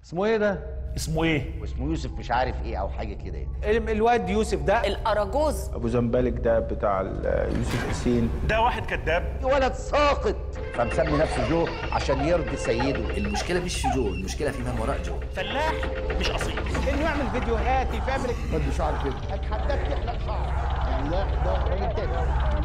اسمه ايه ده؟ اسمه ايه؟ واسمه يوسف مش عارف ايه او حاجه كده يعني ال- الواد يوسف ده الاراجوز ابو زنبلك ده بتاع ال- يوسف حسين ده واحد كذاب ولد ساقط فمسمي نفسه جو عشان يرضي سيده المشكلة مش في جو المشكلة في من وراء جو فلاح مش اصيل انه يعمل فيديوهات يفبرك خد شعر كده اتحداك تحلق شعر يعني ده ده راجل تاني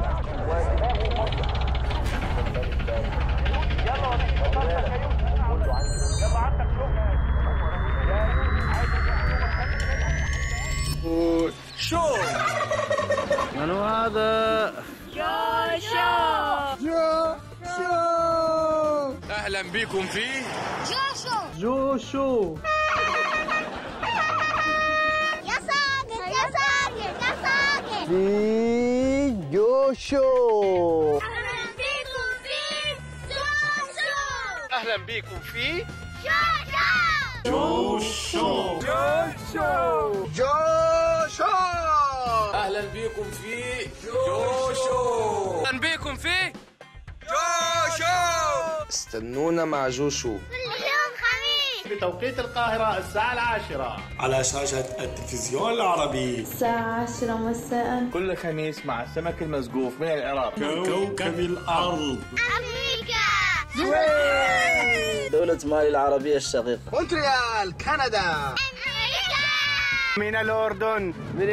اهلا بيكم في جوشو يا صاقر يا صاقر يا صاقر في جوشو اهلا بيكم في جوشو اهلا بيكم في جوشو جوشو اهلا بيكم في جوشو اهلا بيكم في جوشو استنونا مع جوشو كل يوم خميس بتوقيت القاهرة الساعة العاشرة على شاشة التلفزيون العربي الساعة عشرة مساء كل خميس مع السمك المسقوف من العراق كوكب الأرض أمريكا دولة مالي العربية الشقيقة مونتريال كندا أمريكا من الأردن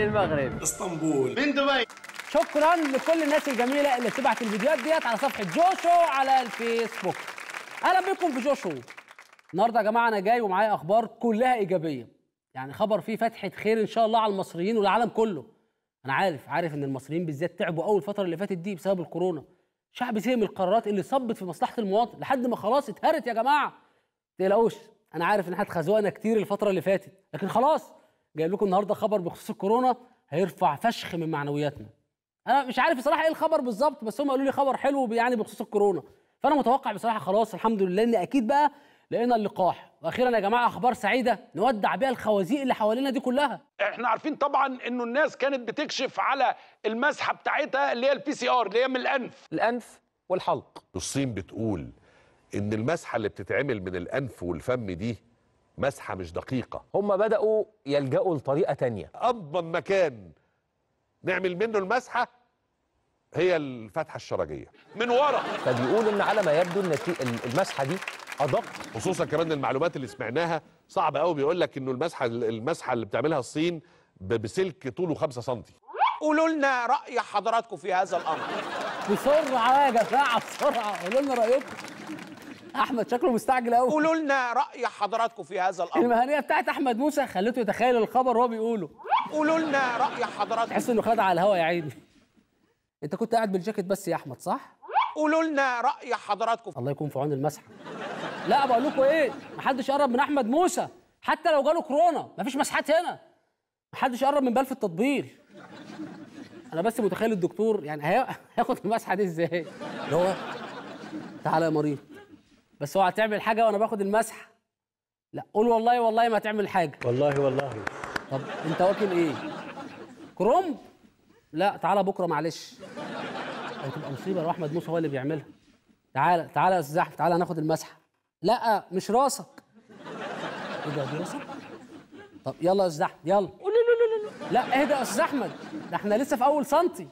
اسطنبول من دبي شكرا لكل الناس الجميله اللي بتبعت الفيديوهات ديت على صفحه جوشو على الفيسبوك اهلا بكم في جوشو النهارده يا جماعه انا جاي ومعايا اخبار كلها ايجابيه يعني خبر فيه فتحه خير ان شاء الله على المصريين والعالم كله انا عارف عارف ان المصريين بالذات تعبوا قوي الفتره اللي فاتت دي بسبب الكورونا شعب زهق من القرارات اللي صبت في مصلحه المواطن لحد ما خلاص اتهرت يا جماعه ما تقلقوش انا عارف ان احنا اتخزوقنا كتير الفتره اللي فاتت لكن خلاص جايب لكم النهارده خبر بخصوص الكورونا هيرفع فشخ من معنوياتنا انا مش عارف بصراحه ايه الخبر بالظبط بس هم قالوا لي خبر حلو يعني بخصوص الكورونا فانا متوقع بصراحه خلاص الحمد لله ان اكيد بقى لقينا اللقاح واخيرا يا جماعه اخبار سعيده نودع بيها الخوازيق اللي حوالينا دي كلها احنا عارفين طبعا انه الناس كانت بتكشف على المسحه بتاعتها اللي هي البي سي ار اللي هي من الانف الأنف والحلق الصين بتقول ان المسحه اللي بتتعمل من الانف والفم دي مسحه مش دقيقه هم بدأوا يلجأوا لطريقة تانية اضمن مكان نعمل منه المسحه هي الفتحه الشرجيه من ورا فبيقول إن على ما يبدو إن المسحة دي أدق خصوصا كمان المعلومات اللي سمعناها صعبه قوي بيقول لك انه المسحه المسحه اللي بتعملها الصين ب- بسلك طوله 5 سم قولوا لنا رأي حضراتكم في هذا الأمر بسرعه يا جماعه بسرعه قولوا لنا رايكم احمد شكله مستعجل قوي قولوا لنا رأي حضراتكم في هذا الأمر المهنيه بتاعت احمد موسى خليته يتخيل الخبر وهو بيقوله قولوا لنا رأي حضراتكم تحس انه خدع على الهوا يا عيني انت كنت قاعد بالجاكيت بس يا احمد صح قولوا لنا رأي حضراتكم الله يكون في عون المسحه لا بقول لكم ايه محدش يقرب من احمد موسى حتى لو جاله كورونا مفيش مسحات هنا محدش يقرب من بلف التطبيل انا بس متخيل الدكتور يعني هي- هياخد المسحه دي ازاي اللي هو تعالى يا مريض بس اوعى تعمل حاجه وانا باخد المسحه لا قول والله والله ما تعمل حاجه والله والله طب انت واكل ايه كرومب لا تعالى بكره معلش او تبقى مصيبه لو احمد موسى هو اللي بيعملها تعالى تعالى يا استاذ احمد تعالى ناخد المسحه لا مش راسك ايه ده دي راسك طب يلا يا استاذ احمد يلا لا اهدى يا استاذ احمد ده احنا لسه في اول سنتي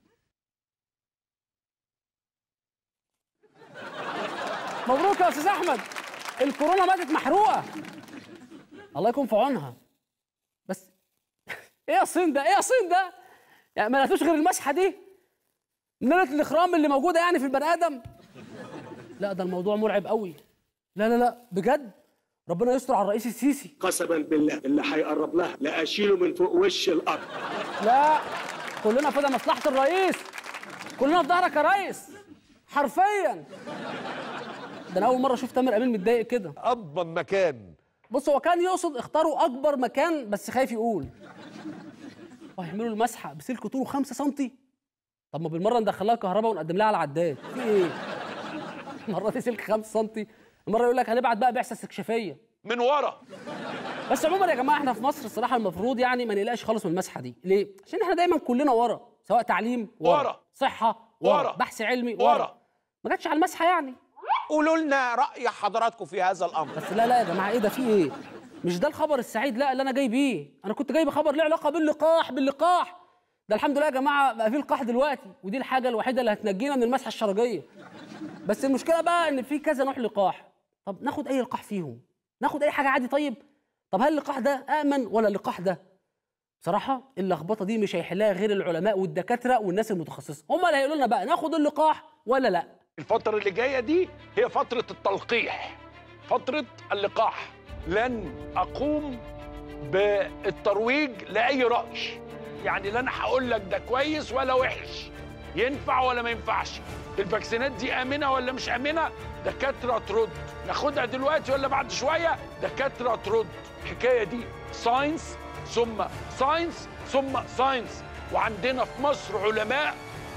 مبروك يا استاذ احمد الكورونا ماتت محروقه الله يكون في عونها بس ايه يا صين ده ايه يا صين ده يعني ما لقيتوش غير المسحه دي نلت الاخرام اللي موجوده يعني في البني ادم لا ده الموضوع مرعب قوي لا لا لا بجد ربنا يستر على الرئيس السيسي قسما بالله اللي هيقرب لها لا اشيله من فوق وش الارض لا كلنا فدا مصلحه الرئيس كلنا في ظهرك يا ريس حرفيا ده انا اول مره اشوف تامر امين متضايق كده اضمن مكان بص هو كان يقصد اختاروا اكبر مكان بس خايف يقول وهيعملوا المسحه بسلك طوله 5 سم طب ما بالمره ندخلها كهرباء ونقدم لها على العداد في ايه مره دي سلك 5 سم المره يقول لك هنبعت بقى بعثه استكشافيه من ورا بس عموما يا جماعه احنا في مصر الصراحه المفروض يعني ما نقلقش خالص من المسحه دي ليه عشان احنا دايما كلنا ورا سواء تعليم ورا, ورا. صحه ورا, ورا. بحث علمي ورا, ورا. ما جاتش على المسحه يعني قولوا لنا راي حضراتكم في هذا الامر بس لا لا يا جماعه ايه ده في ايه مش ده الخبر السعيد لا اللي انا جاي بيه انا كنت جايب خبر له علاقه باللقاح باللقاح ده الحمد لله يا جماعه بقى في لقاح دلوقتي ودي الحاجه الوحيده اللي هتنجينا من المسحه الشرجيه بس المشكله بقى ان في كذا نوع لقاح طب ناخد اي لقاح فيهم ناخد اي حاجه عادي طيب طب هل اللقاح ده امن ولا اللقاح ده بصراحه اللخبطه دي مش هيحلها غير العلماء والدكاتره والناس المتخصصه هم اللي هيقولوا لنا بقى ناخد اللقاح ولا لا الفترة اللي جاية دي هي فترة التلقيح فترة اللقاح لن أقوم بالترويج لأي رأي يعني لا أنا هقول لك ده كويس ولا وحش ينفع ولا ما ينفعش الفاكسينات دي آمنة ولا مش آمنة دكاترة ترد ناخدها دلوقتي ولا بعد شوية دكاترة ترد الحكاية دي ساينس ثم ساينس ثم ساينس وعندنا في مصر علماء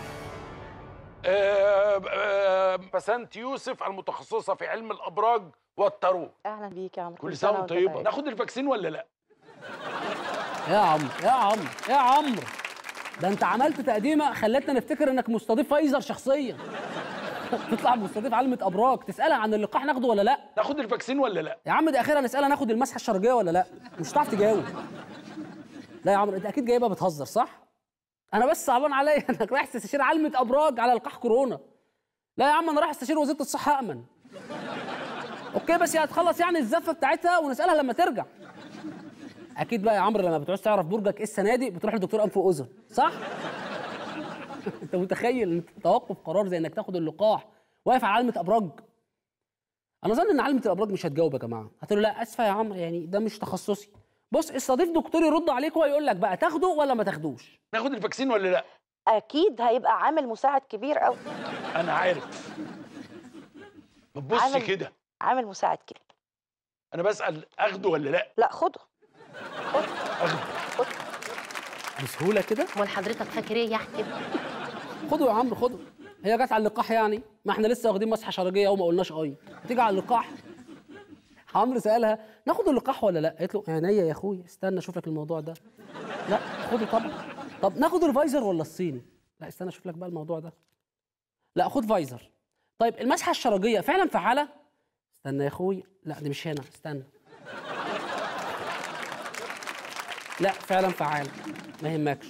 آه، آه، بسنت يوسف المتخصصه في علم الابراج والتارو اهلا بيك يا عمرو كل سنه وانت طيبه ناخد الفاكسين ولا لا يا عمرو يا عمرو يا عمرو ده انت عملت تقديمه خلتنا نفتكر انك مستضيف فايزر شخصيا تطلع مستضيف علمة ابراج تسالها عن اللقاح ناخده ولا لا ناخد الفاكسين ولا لا يا عم دي اخيرا نسالها ناخد المسحه الشرجيه ولا لا مش هتعرف تجاوب لا يا عمرو انت اكيد جايبها بتهزر صح انا بس صعبان عليا انك رايح تستشير علمة ابراج على لقاح كورونا لا يا عم انا رايح استشير وزيره الصحه امن اوكي بس هي هتخلص يعني الزفه بتاعتها ونسالها لما ترجع اكيد بقى يا عمرو لما بتعوز تعرف برجك ايه السنه دي بتروح لدكتور انف واذن صح انت متخيل ان توقف قرار زي انك تاخد اللقاح واقف على علمه ابراج انا اظن ان علمه الابراج مش هتجاوب يا جماعه هتقول له لا اسفه يا عمرو يعني ده مش تخصصي بص استضيف دكتور يرد عليك ويقول لك بقى تاخده ولا ما تاخدوش ناخد الفاكسين ولا لا اكيد هيبقى عامل مساعد كبير قوي انا عارف بتبص عامل- كده عامل مساعد كده انا بسال اخده ولا لا لا خده بسهوله كده امال حضرتك فاكر ايه يا حكيم خده يا عمرو خده هي جت على اللقاح يعني ما احنا لسه واخدين مسحه شرجيه وما قلناش اي تيجي على اللقاح عمرو سالها ناخد اللقاح ولا لا قالت له عينيا يا اخويا استنى اشوف لك الموضوع ده لا خده طبعا طب ناخد الفايزر ولا الصيني لا استنى اشوف لك بقى الموضوع ده لا خد فايزر طيب المسحه الشرجيه فعلا فعاله استنى يا اخويا لا دي مش هنا استنى لا فعلا فعال ما يهمكش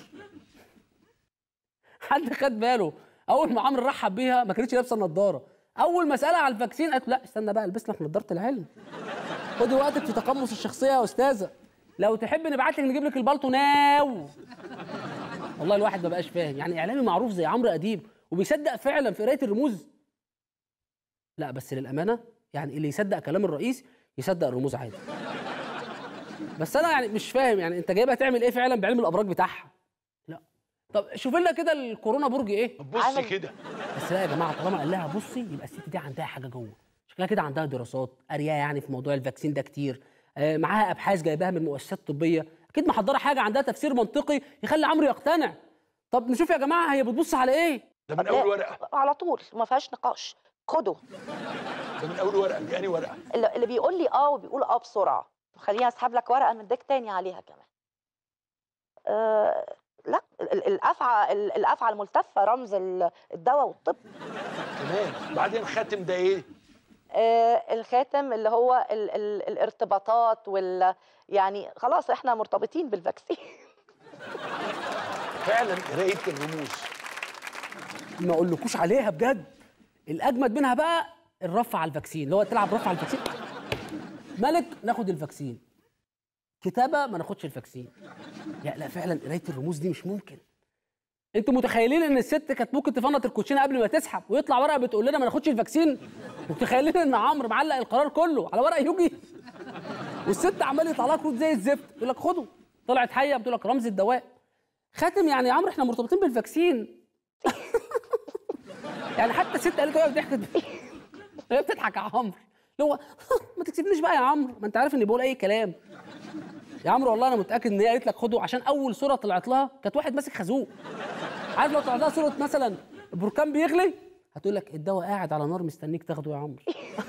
حد خد باله اول ما عمرو رحب بيها ما كانتش لابسه النضاره اول ما سالها على الفاكسين قالت لا استنى بقى البس لك نضاره العلم خدي وقتك في تقمص الشخصيه يا استاذه لو تحب نبعت لك نجيب لك البلطو ناو والله الواحد ما بقاش فاهم يعني اعلامي معروف زي عمرو اديب وبيصدق فعلا في قرايه الرموز لا بس للامانه يعني اللي يصدق كلام الرئيس يصدق الرموز عادي بس انا يعني مش فاهم يعني انت جايبها تعمل ايه فعلا بعلم الابراج بتاعها لا طب شوف لنا كده الكورونا برج ايه بص كده بس لا يا جماعه طالما قال لها بصي يبقى الست دي عندها حاجه جوه شكلها كده عندها دراسات قاريه يعني في موضوع الفاكسين ده كتير آه معاها ابحاث جايباها من مؤسسات طبيه اكيد محضره حاجه عندها تفسير منطقي يخلي عمرو يقتنع طب نشوف يا جماعه هي بتبص على ايه ده من اول ورقه على طول ما فيهاش نقاش خده ده من اول ورقه دي انهي ورقه اللي اللي بيقول لي اه وبيقول اه بسرعه خليني اسحب لك ورقه من ديك تاني عليها كمان آه لا ال- ال- الافعى ال- الافعى الملتفه رمز ال- الدواء والطب كمان بعدين الخاتم ده ايه آه الخاتم اللي هو ال ال الارتباطات وال يعني خلاص احنا مرتبطين بالفاكسين فعلا قرايه الرموز ما اقولكوش عليها بجد الاجمد منها بقى الرفع على الفاكسين اللي هو تلعب رفع على الفاكسين ملك ناخد الفاكسين كتابه ما ناخدش الفاكسين يا لا فعلا قرايه الرموز دي مش ممكن انتوا متخيلين ان الست كانت ممكن تفنط الكوتشينه قبل ما تسحب ويطلع ورقه بتقول لنا ما ناخدش الفاكسين متخيلين ان عمرو معلق القرار كله على ورقه يوجي والست عمال يطلع لها كروت زي الزفت يقول لك خده طلعت حيه بتقول لك رمز الدواء خاتم يعني يا عمرو احنا مرتبطين بالفاكسين يعني حتى الست قالت وهي ضحكت هي بتضحك يا عمرو اللي هو ما تكسبنيش بقى يا عمرو ما انت عارف اني بقول اي كلام يا عمرو والله انا متاكد ان هي قالت لك خده عشان اول صوره طلعت لها كانت واحد ماسك خازوق عارف لو طلعت لها صوره مثلا بركان بيغلي هتقول لك الدواء قاعد على نار مستنيك تاخده يا عمرو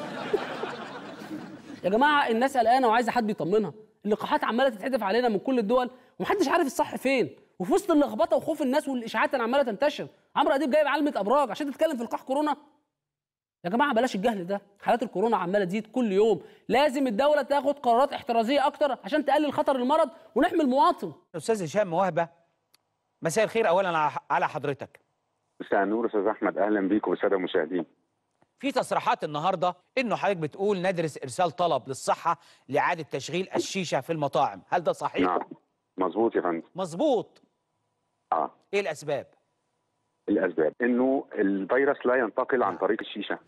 يا جماعه الناس قلقانه وعايزه حد يطمنها اللقاحات عماله تتحدف علينا من كل الدول ومحدش عارف الصح فين وفي وسط اللخبطه وخوف الناس والاشاعات اللي عماله تنتشر عمرو اديب جايب علمه ابراج عشان تتكلم في لقاح كورونا يا جماعه بلاش الجهل ده حالات الكورونا عماله تزيد كل يوم لازم الدوله تاخد قرارات احترازيه اكتر عشان تقلل خطر المرض ونحمي المواطن استاذ هشام وهبه مساء الخير اولا على- على حضرتك مساء النور استاذ احمد اهلا بيكم والساده المشاهدين في تصريحات النهارده انه حضرتك بتقول ندرس ارسال طلب للصحه لاعاده تشغيل الشيشه في المطاعم هل ده صحيح نعم مظبوط يا فندم مظبوط اه ايه الاسباب الاسباب انه الفيروس لا ينتقل عن طريق الشيشه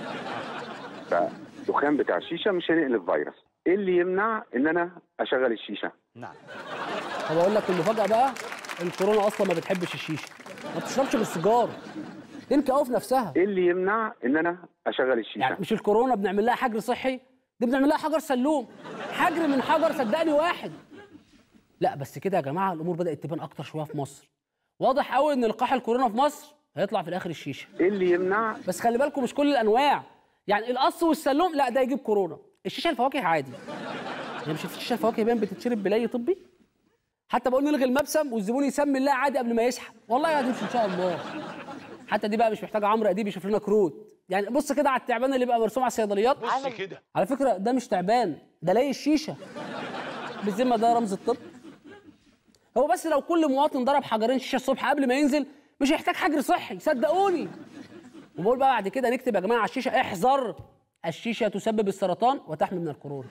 فالدخان بتاع الشيشه مش هينقل الفيروس ايه اللي يمنع ان انا اشغل الشيشه نعم طب اقول لك المفاجاه بقى الكورونا اصلا ما بتحبش الشيشه ما بتشربش غير السيجار تنكي قوي في نفسها ايه اللي يمنع ان انا اشغل الشيشه يعني مش الكورونا بنعمل لها حجر صحي دي بنعمل لها حجر سلوم حجر من حجر صدقني واحد لا بس كده يا جماعه الامور بدات تبان اكتر شويه في مصر واضح قوي ان لقاح الكورونا في مصر هيطلع في الاخر الشيشه ايه اللي يمنع بس خلي بالكم مش كل الانواع يعني القص والسلوم لا ده يجيب كورونا الشيشه الفواكه عادي يعني مش الشيشه الفواكه باين بتتشرب بلاي طبي حتى بقول نلغي المبسم والزبون يسمي الله عادي قبل ما يسحب والله يا هتمشي ان شاء الله حتى دي بقى مش محتاجه عمرو اديب يشوف لنا كروت يعني بص كده على التعبان اللي بقى مرسوم على الصيدليات بص كده على فكره ده مش تعبان ده لاقي الشيشه بالذمه ده رمز الطب هو بس لو كل مواطن ضرب حجرين شيشه الصبح قبل ما ينزل مش هيحتاج حجر صحي صدقوني وبقول بقى بعد كده نكتب يا جماعه على الشيشه احذر الشيشه تسبب السرطان وتحمي من الكورونا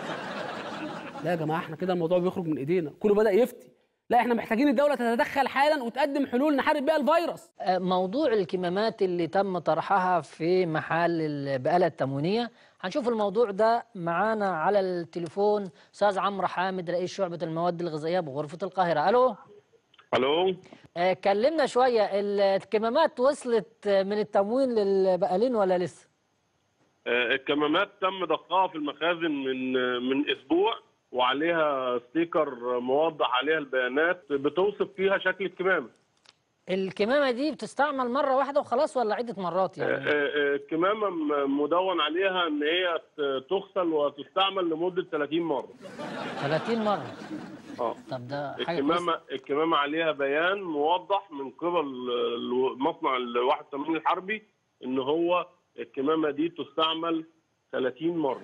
لا يا جماعه احنا كده الموضوع بيخرج من ايدينا كله بدا يفتي لا احنا محتاجين الدوله تتدخل حالا وتقدم حلول نحارب بيها الفيروس موضوع الكمامات اللي تم طرحها في محل البقالة التموينية هنشوف الموضوع ده معانا على التليفون أستاذ عمرو حامد رئيس شعبة المواد الغذائية بغرفة القاهرة ألو الو آه، كلمنا شوية الكمامات وصلت من التموين للبقالين ولا لسه؟ آه، الكمامات تم ضخها في المخازن من آه، من اسبوع وعليها ستيكر موضح عليها البيانات بتوصف فيها شكل الكمامه الكمامة دي بتستعمل مرة واحدة وخلاص ولا عدة مرات آه، يعني؟ آه، آه، الكمامه م- مدون عليها ان هي ت- تغسل وتستعمل لمده 30 مره 30 مرة اه طب ده حاجة كويسة. الكمامه الكمامه عليها بيان موضح من قبل ال- مصنع ال 81 الحربي ان هو الكمامه دي تستعمل 30 مره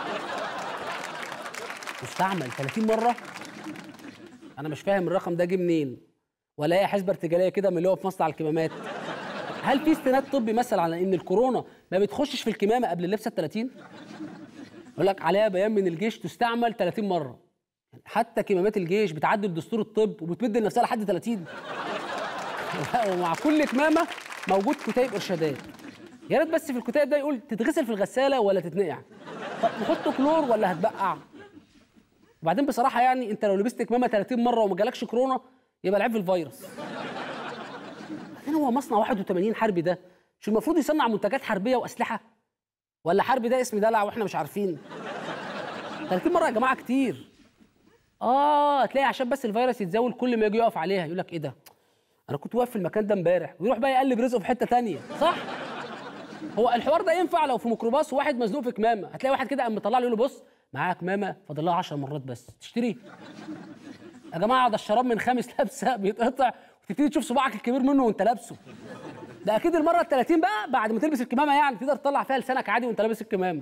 مستعمل 30 مره انا مش فاهم الرقم ده جه منين ولا هي حسبه ارتجاليه كده من اللي هو في مصنع الكمامات هل في استناد طبي مثلا على ان الكورونا ما بتخشش في الكمامه قبل اللبسه ال 30 يقول لك عليها بيان من الجيش تستعمل 30 مره حتى كمامات الجيش بتعدل دستور الطب وبتمد لنفسها لحد 30 ومع كل كمامه موجود كتيب ارشادات يا ريت بس في الكتاب ده يقول تتغسل في الغساله ولا تتنقع طب نحط كلور ولا هتبقع وبعدين بصراحه يعني انت لو لبست كمامه 30 مره وما جالكش كورونا يبقى العيب في الفيروس بعدين هو مصنع 81 حربي ده مش المفروض يصنع منتجات حربيه واسلحه ولا حربي ده اسم دلع واحنا مش عارفين 30 مره يا جماعه كتير اه هتلاقي عشان بس الفيروس يتزاول كل ما يجي يقف عليها يقول لك ايه ده انا كنت واقف في المكان ده امبارح ويروح بقى يقلب رزقه في حته تانية صح هو الحوار ده ينفع لو في ميكروباص وواحد مزنوق في كمامه هتلاقي واحد كده قام مطلع له يقول له بص معايا كمامه فاضل لها 10 مرات بس تشتري يا جماعه ده الشراب من خامس لابسه بيتقطع وتبتدي تشوف صباعك الكبير منه وانت لابسه ده اكيد المره ال 30 بقى بعد ما تلبس الكمامه يعني تقدر تطلع فيها لسانك عادي وانت لابس الكمامه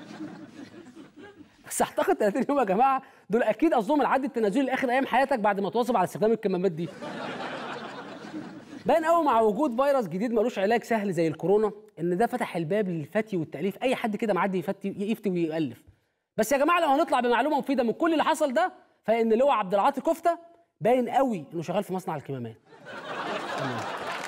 بس اعتقد 30 يوم يا جماعه دول اكيد قصدهم العد التنازلي لاخر ايام حياتك بعد ما تواظب على استخدام الكمامات دي باين قوي مع وجود فيروس جديد ملوش علاج سهل زي الكورونا ان ده فتح الباب للفتي والتاليف اي حد كده معدي يفتي يفتي ويالف بس يا جماعه لو هنطلع بمعلومه مفيده من كل اللي حصل ده فان اللي هو عبد العاطي كفته باين قوي انه شغال في مصنع الكمامات تمام.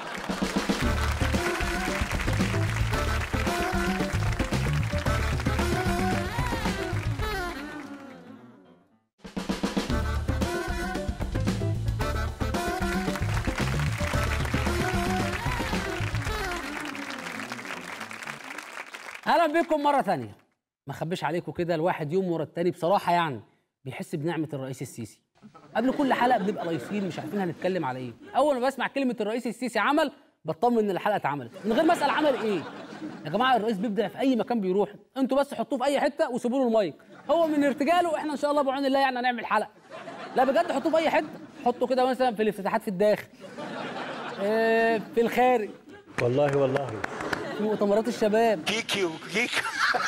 اهلا بكم مره ثانيه ما اخبيش عليكم كده الواحد يوم ورا التاني بصراحه يعني بيحس بنعمه الرئيس السيسي قبل كل حلقه بنبقى لايصين مش عارفين هنتكلم على ايه اول ما بسمع كلمه الرئيس السيسي عمل بطمن ان الحلقه اتعملت من غير ما اسال عمل ايه يا جماعه الرئيس بيبدع في اي مكان بيروح انتوا بس حطوه في اي حته وسيبوا له المايك هو من ارتجاله احنا ان شاء الله بعون الله يعني هنعمل حلقه لا بجد حطوه في اي حته حطه كده مثلا في الافتتاحات في الداخل آه، في الخارج والله والله في مؤتمرات الشباب كيكي وكيكي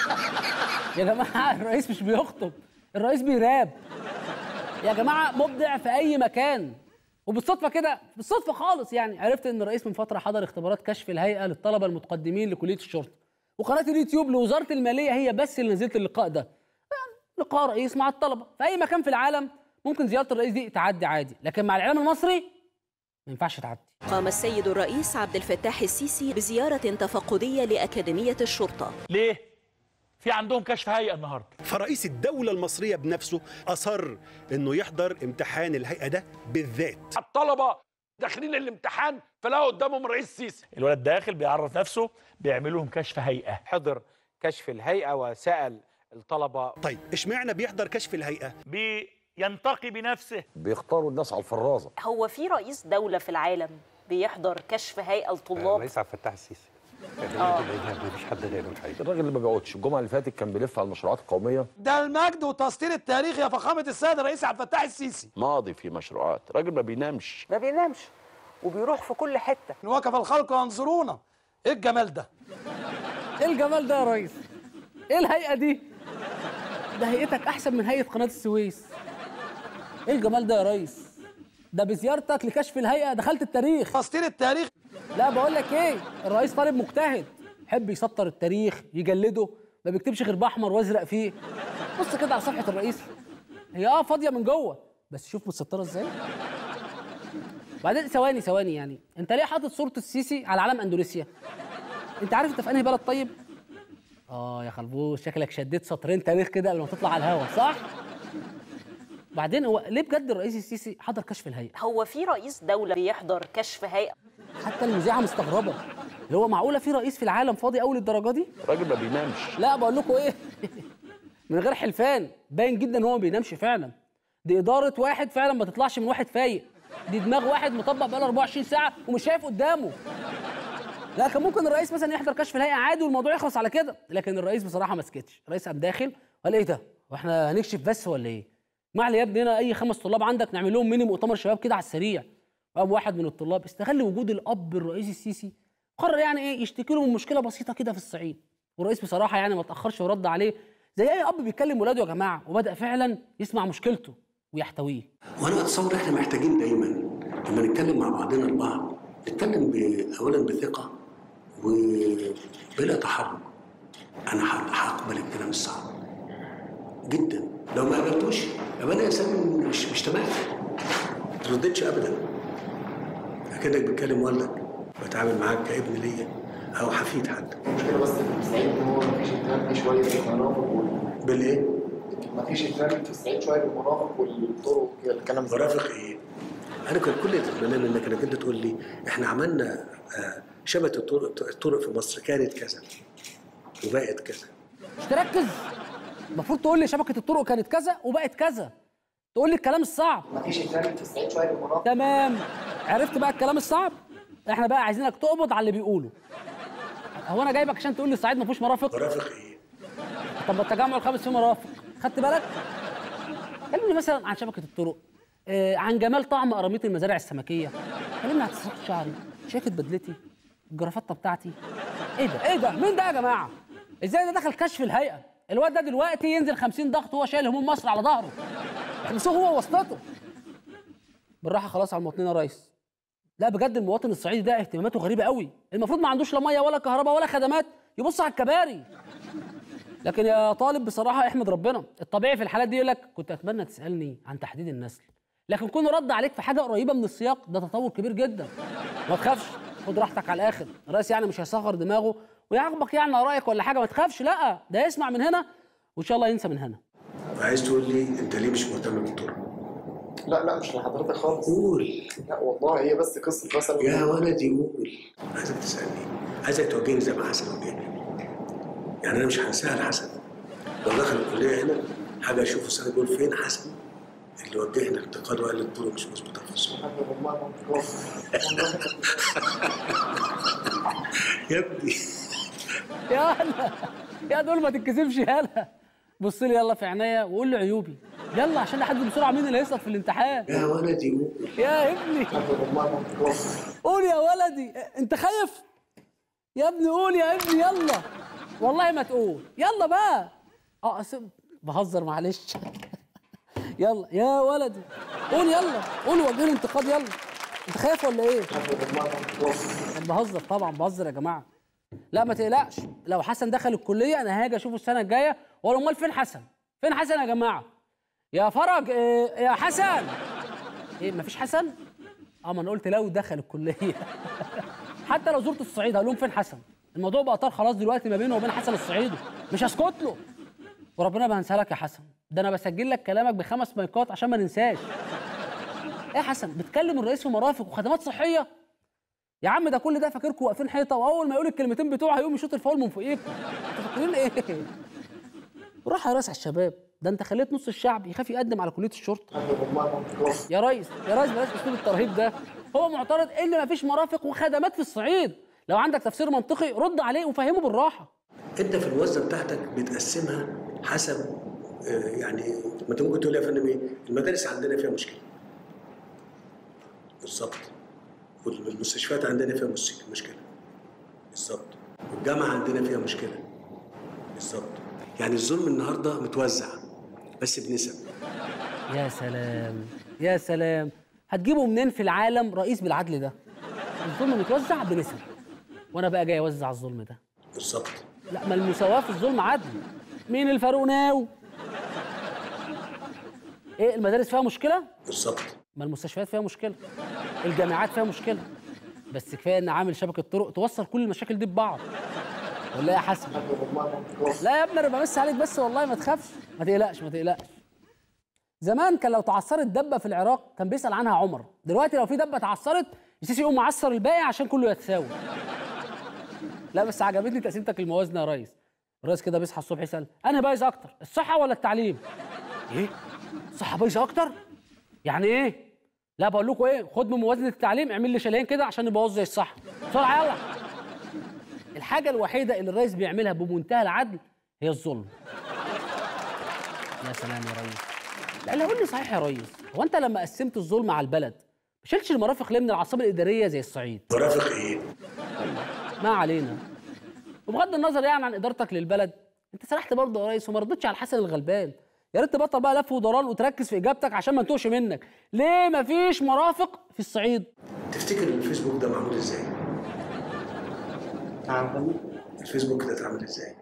يا جماعه الرئيس مش بيخطب الرئيس بيراب يا جماعه مبدع في اي مكان وبالصدفه كده بالصدفه خالص يعني عرفت ان الرئيس من فتره حضر اختبارات كشف الهيئه للطلبه المتقدمين لكليه الشرطه وقناه اليوتيوب لوزاره الماليه هي بس اللي نزلت اللقاء ده يعني لقاء رئيس مع الطلبه في اي مكان في العالم ممكن زياره الرئيس دي تعدي عادي لكن مع الاعلام المصري ما ينفعش تعدي قام السيد الرئيس عبد الفتاح السيسي بزيارة تفقدية لأكاديمية الشرطة ليه؟ في عندهم كشف هيئة النهارده فرئيس الدولة المصرية بنفسه أصر إنه يحضر امتحان الهيئة ده بالذات الطلبه داخلين الامتحان فلقوا قدامهم رئيس سيسي الولد داخل بيعرف نفسه بيعملوا لهم كشف هيئة حضر كشف الهيئة وسأل الطلبة طيب اشمعنى بيحضر كشف الهيئة؟ بينتقي بنفسه بيختاروا الناس على الفرازه هو في رئيس دولة في العالم بيحضر كشف هيئة الطلاب الرئيس عبد الفتاح السيسي آه. مفيش حد غيره الحقيقه الراجل اللي ما بيقعدش الجمعه اللي فاتت كان بيلف على المشروعات القوميه ده المجد وتسطير التاريخ يا فخامه السيد الرئيس عبد الفتاح السيسي ماضي في مشروعات راجل ما بينامش ما بينامش وبيروح في كل حته وقف الخلق ينظرونا ايه الجمال ده ايه الجمال ده يا ريس ايه الهيئه دي ده هيئتك احسن من هيئه قناه السويس ايه الجمال ده يا ريس ده بزيارتك لكشف الهيئه دخلت التاريخ تسطير التاريخ لا بقول لك ايه الرئيس طالب مجتهد يحب يسطر التاريخ يجلده ما بيكتبش غير باحمر وازرق فيه بص كده على صفحه الرئيس هي اه فاضيه من جوه بس شوف متسطره ازاي بعدين ثواني ثواني يعني انت ليه حاطط صوره السيسي على علم اندونيسيا انت عارف انت في انهي بلد طيب اه يا خلبوش شكلك شديت سطرين تاريخ كده قبل ما تطلع على الهوا صح بعدين هو ليه بجد الرئيس السيسي حضر كشف الهيئه هو في رئيس دولة بيحضر كشف هيئة حتى المذيعه مستغربه اللي هو معقوله في رئيس في العالم فاضي قوي للدرجه دي راجل ما بينامش لا بقول لكم ايه من غير حلفان باين جدا ان هو ما بينامش فعلا دي اداره واحد فعلا ما تطلعش من واحد فايق دي دماغ واحد مطبق بقاله 24 ساعه ومش شايف قدامه لا كان ممكن الرئيس مثلا يحضر كشف الهيئه عادي والموضوع يخلص على كده لكن الرئيس بصراحه ما سكتش الرئيس قام داخل وقال ايه ده واحنا هنكشف بس ولا ايه ما علي يا ابني هنا اي خمس طلاب عندك نعمل لهم ميني مؤتمر شباب كده على السريع قام واحد من الطلاب استغل وجود الاب الرئيس السيسي قرر يعني ايه يشتكي له من مشكله بسيطه كده في الصعيد والرئيس بصراحه يعني ما تاخرش ورد عليه زي اي اب بيكلم ولاده يا جماعه وبدا فعلا يسمع مشكلته ويحتويه وانا اتصور احنا محتاجين دايما لما نتكلم مع بعضنا البعض نتكلم ب- اولا بثقه وبلا تحرك انا ح- هقبل الكلام الصعب جدا لو ما قبلتوش يبقى انا انسان مش مش تمام ما ترددش ابدا اكنك بتكلم والدك بتعامل معاك كابن ليا او حفيد حتى المشكله بس في الصعيد ان هو مفيش اهتمام شويه بالمناطق وال... بالايه؟ مفيش اهتمام في الصعيد شويه بالمناطق والطرق وكده الكلام ده مرافق ايه؟ انا كان كل اللي اتمنى منك انك انت تقول لي احنا عملنا آه، شبكه الطرق الطرق في مصر كانت كذا وبقت كذا مش تركز المفروض تقول لي شبكه الطرق كانت كذا وبقت كذا تقول لي الكلام الصعب مفيش اهتمام في الصعيد شويه بالمناطق تمام عرفت بقى الكلام الصعب احنا بقى عايزينك تقبض على اللي بيقوله هو انا جايبك عشان تقول لي الصعيد ما فيهوش مرافق مرافق ايه طب ما التجمع الخامس فيه مرافق خدت بالك كلمني مثلا عن شبكه الطرق آه عن جمال طعم قراميط المزارع السمكيه كلمني عن تسريحه شعري شيكه بدلتي الجرافطه بتاعتي ايه ده ايه ده مين ده يا جماعه ازاي ده دخل كشف الهيئه الواد ده دلوقتي ينزل 50 ضغط وهو شايل هموم مصر على ظهره احبسوه هو واسطته بالراحه خلاص على المواطنين يا ريس لا بجد المواطن الصعيدي ده اهتماماته غريبه قوي المفروض ما عندوش لا ميه ولا كهرباء ولا خدمات يبص على الكباري لكن يا طالب بصراحه احمد ربنا الطبيعي في الحالات دي يقول لك كنت اتمنى تسالني عن تحديد النسل لكن كونه رد عليك في حاجه قريبه من السياق ده تطور كبير جدا ما تخافش خد راحتك على الاخر الرئيس يعني مش هيصغر دماغه ويعاقبك يعني على رايك ولا حاجه ما تخافش لا ده يسمع من هنا وان شاء الله ينسى من هنا عايز تقول لي انت ليه مش مهتم بالطرق لا لا مش لحضرتك خالص قول لا والله هي بس قصه مثلا يا ولدي قول عايزك تسالني عايزك توجهني زي ما حسن وجهني يعني انا مش هنساها لحسن لو دخل الكليه هنا حاجه اشوفه سنه يقول فين حسن اللي وجهنا الانتقاد وقال لي الطرق مش مظبوطه في الصوره يا ابني يا هلا يا دول ما تتكسفش يالا بص لي يلا في عينيا وقول لي عيوبي يلا عشان نحدد بسرعه مين اللي هيسقط في الامتحان يا ولدي قول يا ابني قول يا ولدي انت خايف يا ابني قول يا ابني يلا والله ما تقول يلا بقى اه أصل بهزر معلش يلا يا ولدي قول يلا قول وجه الانتقاد يلا انت خايف ولا ايه؟ أنا بهزر طبعا بهزر يا جماعه لا ما تقلقش لو حسن دخل الكليه انا هاجي اشوفه السنه الجايه واقول امال فين حسن؟ فين حسن يا جماعه؟ يا فرج إيه يا حسن ايه مفيش حسن؟ اه ما انا قلت لو دخل الكليه حتى لو زرت الصعيد هقول لهم فين حسن؟ الموضوع بقى طار خلاص دلوقتي ما بينه وبين حسن الصعيدي مش هسكت له وربنا ما هنسى لك يا حسن ده انا بسجل لك كلامك بخمس مايكات عشان ما ننساش ايه يا حسن بتكلم الرئيس في مرافق وخدمات صحيه يا عم ده كل ده فاكركم واقفين حيطه واول ما يقول الكلمتين بتوعه هيقوم يشوط الفاول من فوقيكم انتوا فاكرين ايه روح يا ريس على الشباب ده انت خليت نص الشعب يخاف يقدم على كليه الشرطه يا ريس يا ريس بلاش اسلوب الترهيب ده هو معترض ان ما فيش مرافق وخدمات في الصعيد لو عندك تفسير منطقي رد عليه وفهمه بالراحه انت في الوزه بتاعتك بتقسمها حسب آه، يعني ما انت ممكن تقول يا فندم ايه المدارس عندنا فيها مشكله بالظبط والمستشفيات عندنا فيها مش- مشكله بالظبط والجامعه عندنا فيها مشكله بالظبط يعني الظلم النهارده متوزع بس بنسب يا سلام يا سلام هتجيبوا منين في العالم رئيس بالعدل ده الظلم متوزع بنسب وانا بقى جاي اوزع الظلم ده بالظبط لا ما المساواه في الظلم عدل مين الفاروق ناو ايه المدارس فيها مشكله بالظبط ما المستشفيات فيها مشكله الجامعات فيها مشكله بس كفايه ان عامل شبكه طرق توصل كل المشاكل دي ببعض ولا إيه يا حسن لا يا ابني انا بمس عليك بس والله ما تخافش ما تقلقش ما تقلقش زمان كان لو تعثرت دبه في العراق كان بيسال عنها عمر دلوقتي لو في دبه اتعثرت السيسي يقوم معصر الباقي عشان كله يتساوي لا بس عجبتني تقسيمتك الموازنه يا ريس الريس كده بيصحى الصبح يسال انا بايظ اكتر الصحه ولا التعليم ايه الصحه بايظه اكتر يعني ايه لا بقول لكم ايه خد من موازنه التعليم اعمل لي شالين كده عشان نبوظ زي الصح بسرعه يلا الحاجه الوحيده اللي الرئيس بيعملها بمنتهى العدل هي الظلم يا سلام يا ريس لا لا قول لي صحيح يا ريس هو انت لما قسمت الظلم على البلد ما شلتش المرافق ليه من العاصمه الاداريه زي الصعيد مرافق ايه؟ ما علينا وبغض النظر يعني عن ادارتك للبلد انت سرحت برضه يا ريس وما ردتش على الحسن الغلبان يا ريت تبطل بقى لف ودوران وتركز في اجابتك عشان ما نتوهش منك ليه ما فيش مرافق في الصعيد تفتكر الفيسبوك ده معمول ازاي؟ الفيسبوك ده اتعمل ازاي؟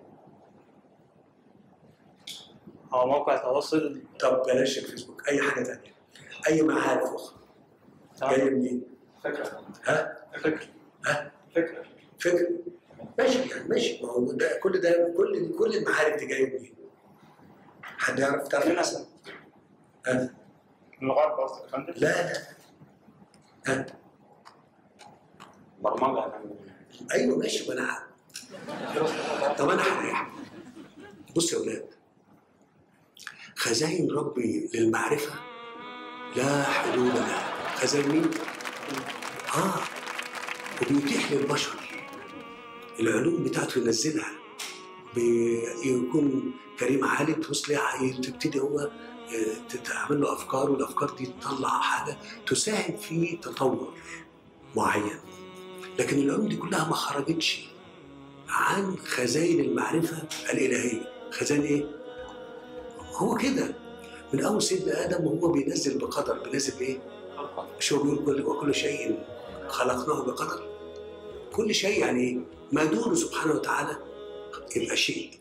هو موقع تواصل طب بلاش الفيسبوك اي حاجه تانية اي معارف اخرى جايه منين؟ فكرة ها؟ فكرة ها؟ فكرة فكره ماشي يعني ماشي ما هو ده كل ده كل كل المعارف دي جايه منين؟ حد يعرف تعرف مثلا؟ ها؟ اللغات قصدك يا فندم؟ لا لا ها؟ برمجة يا فندم ايوه ماشي ما انا عارف. طب انا هريحك بص يا ولاد خزائن ربي للمعرفه لا حدود لها خزائن مين؟ اه وبيتيح للبشر العلوم بتاعته ينزلها بيكون كريم عالي توصل تبتدي هو آه، تعمل له افكار والافكار دي تطلع حاجه تساهم في تطور معين لكن العلوم دي كلها ما خرجتش عن خزائن المعرفه الالهيه خزائن ايه هو كده من اول سيدنا ادم وهو بينزل بقدر بينزل بايه مش هو بيقول كل وكل شيء خلقناه بقدر كل شيء يعني إيه؟ ما دونه سبحانه وتعالى يبقى شيء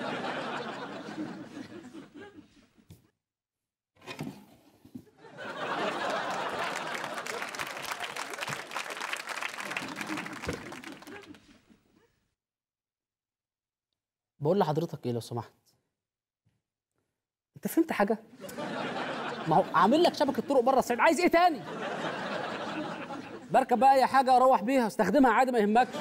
بقول لحضرتك ايه لو سمحت انت فهمت حاجه ما هو عامل لك شبكه طرق بره الصعيد عايز ايه تاني بركب بقى اي حاجه اروح بيها استخدمها عادي ما يهمكش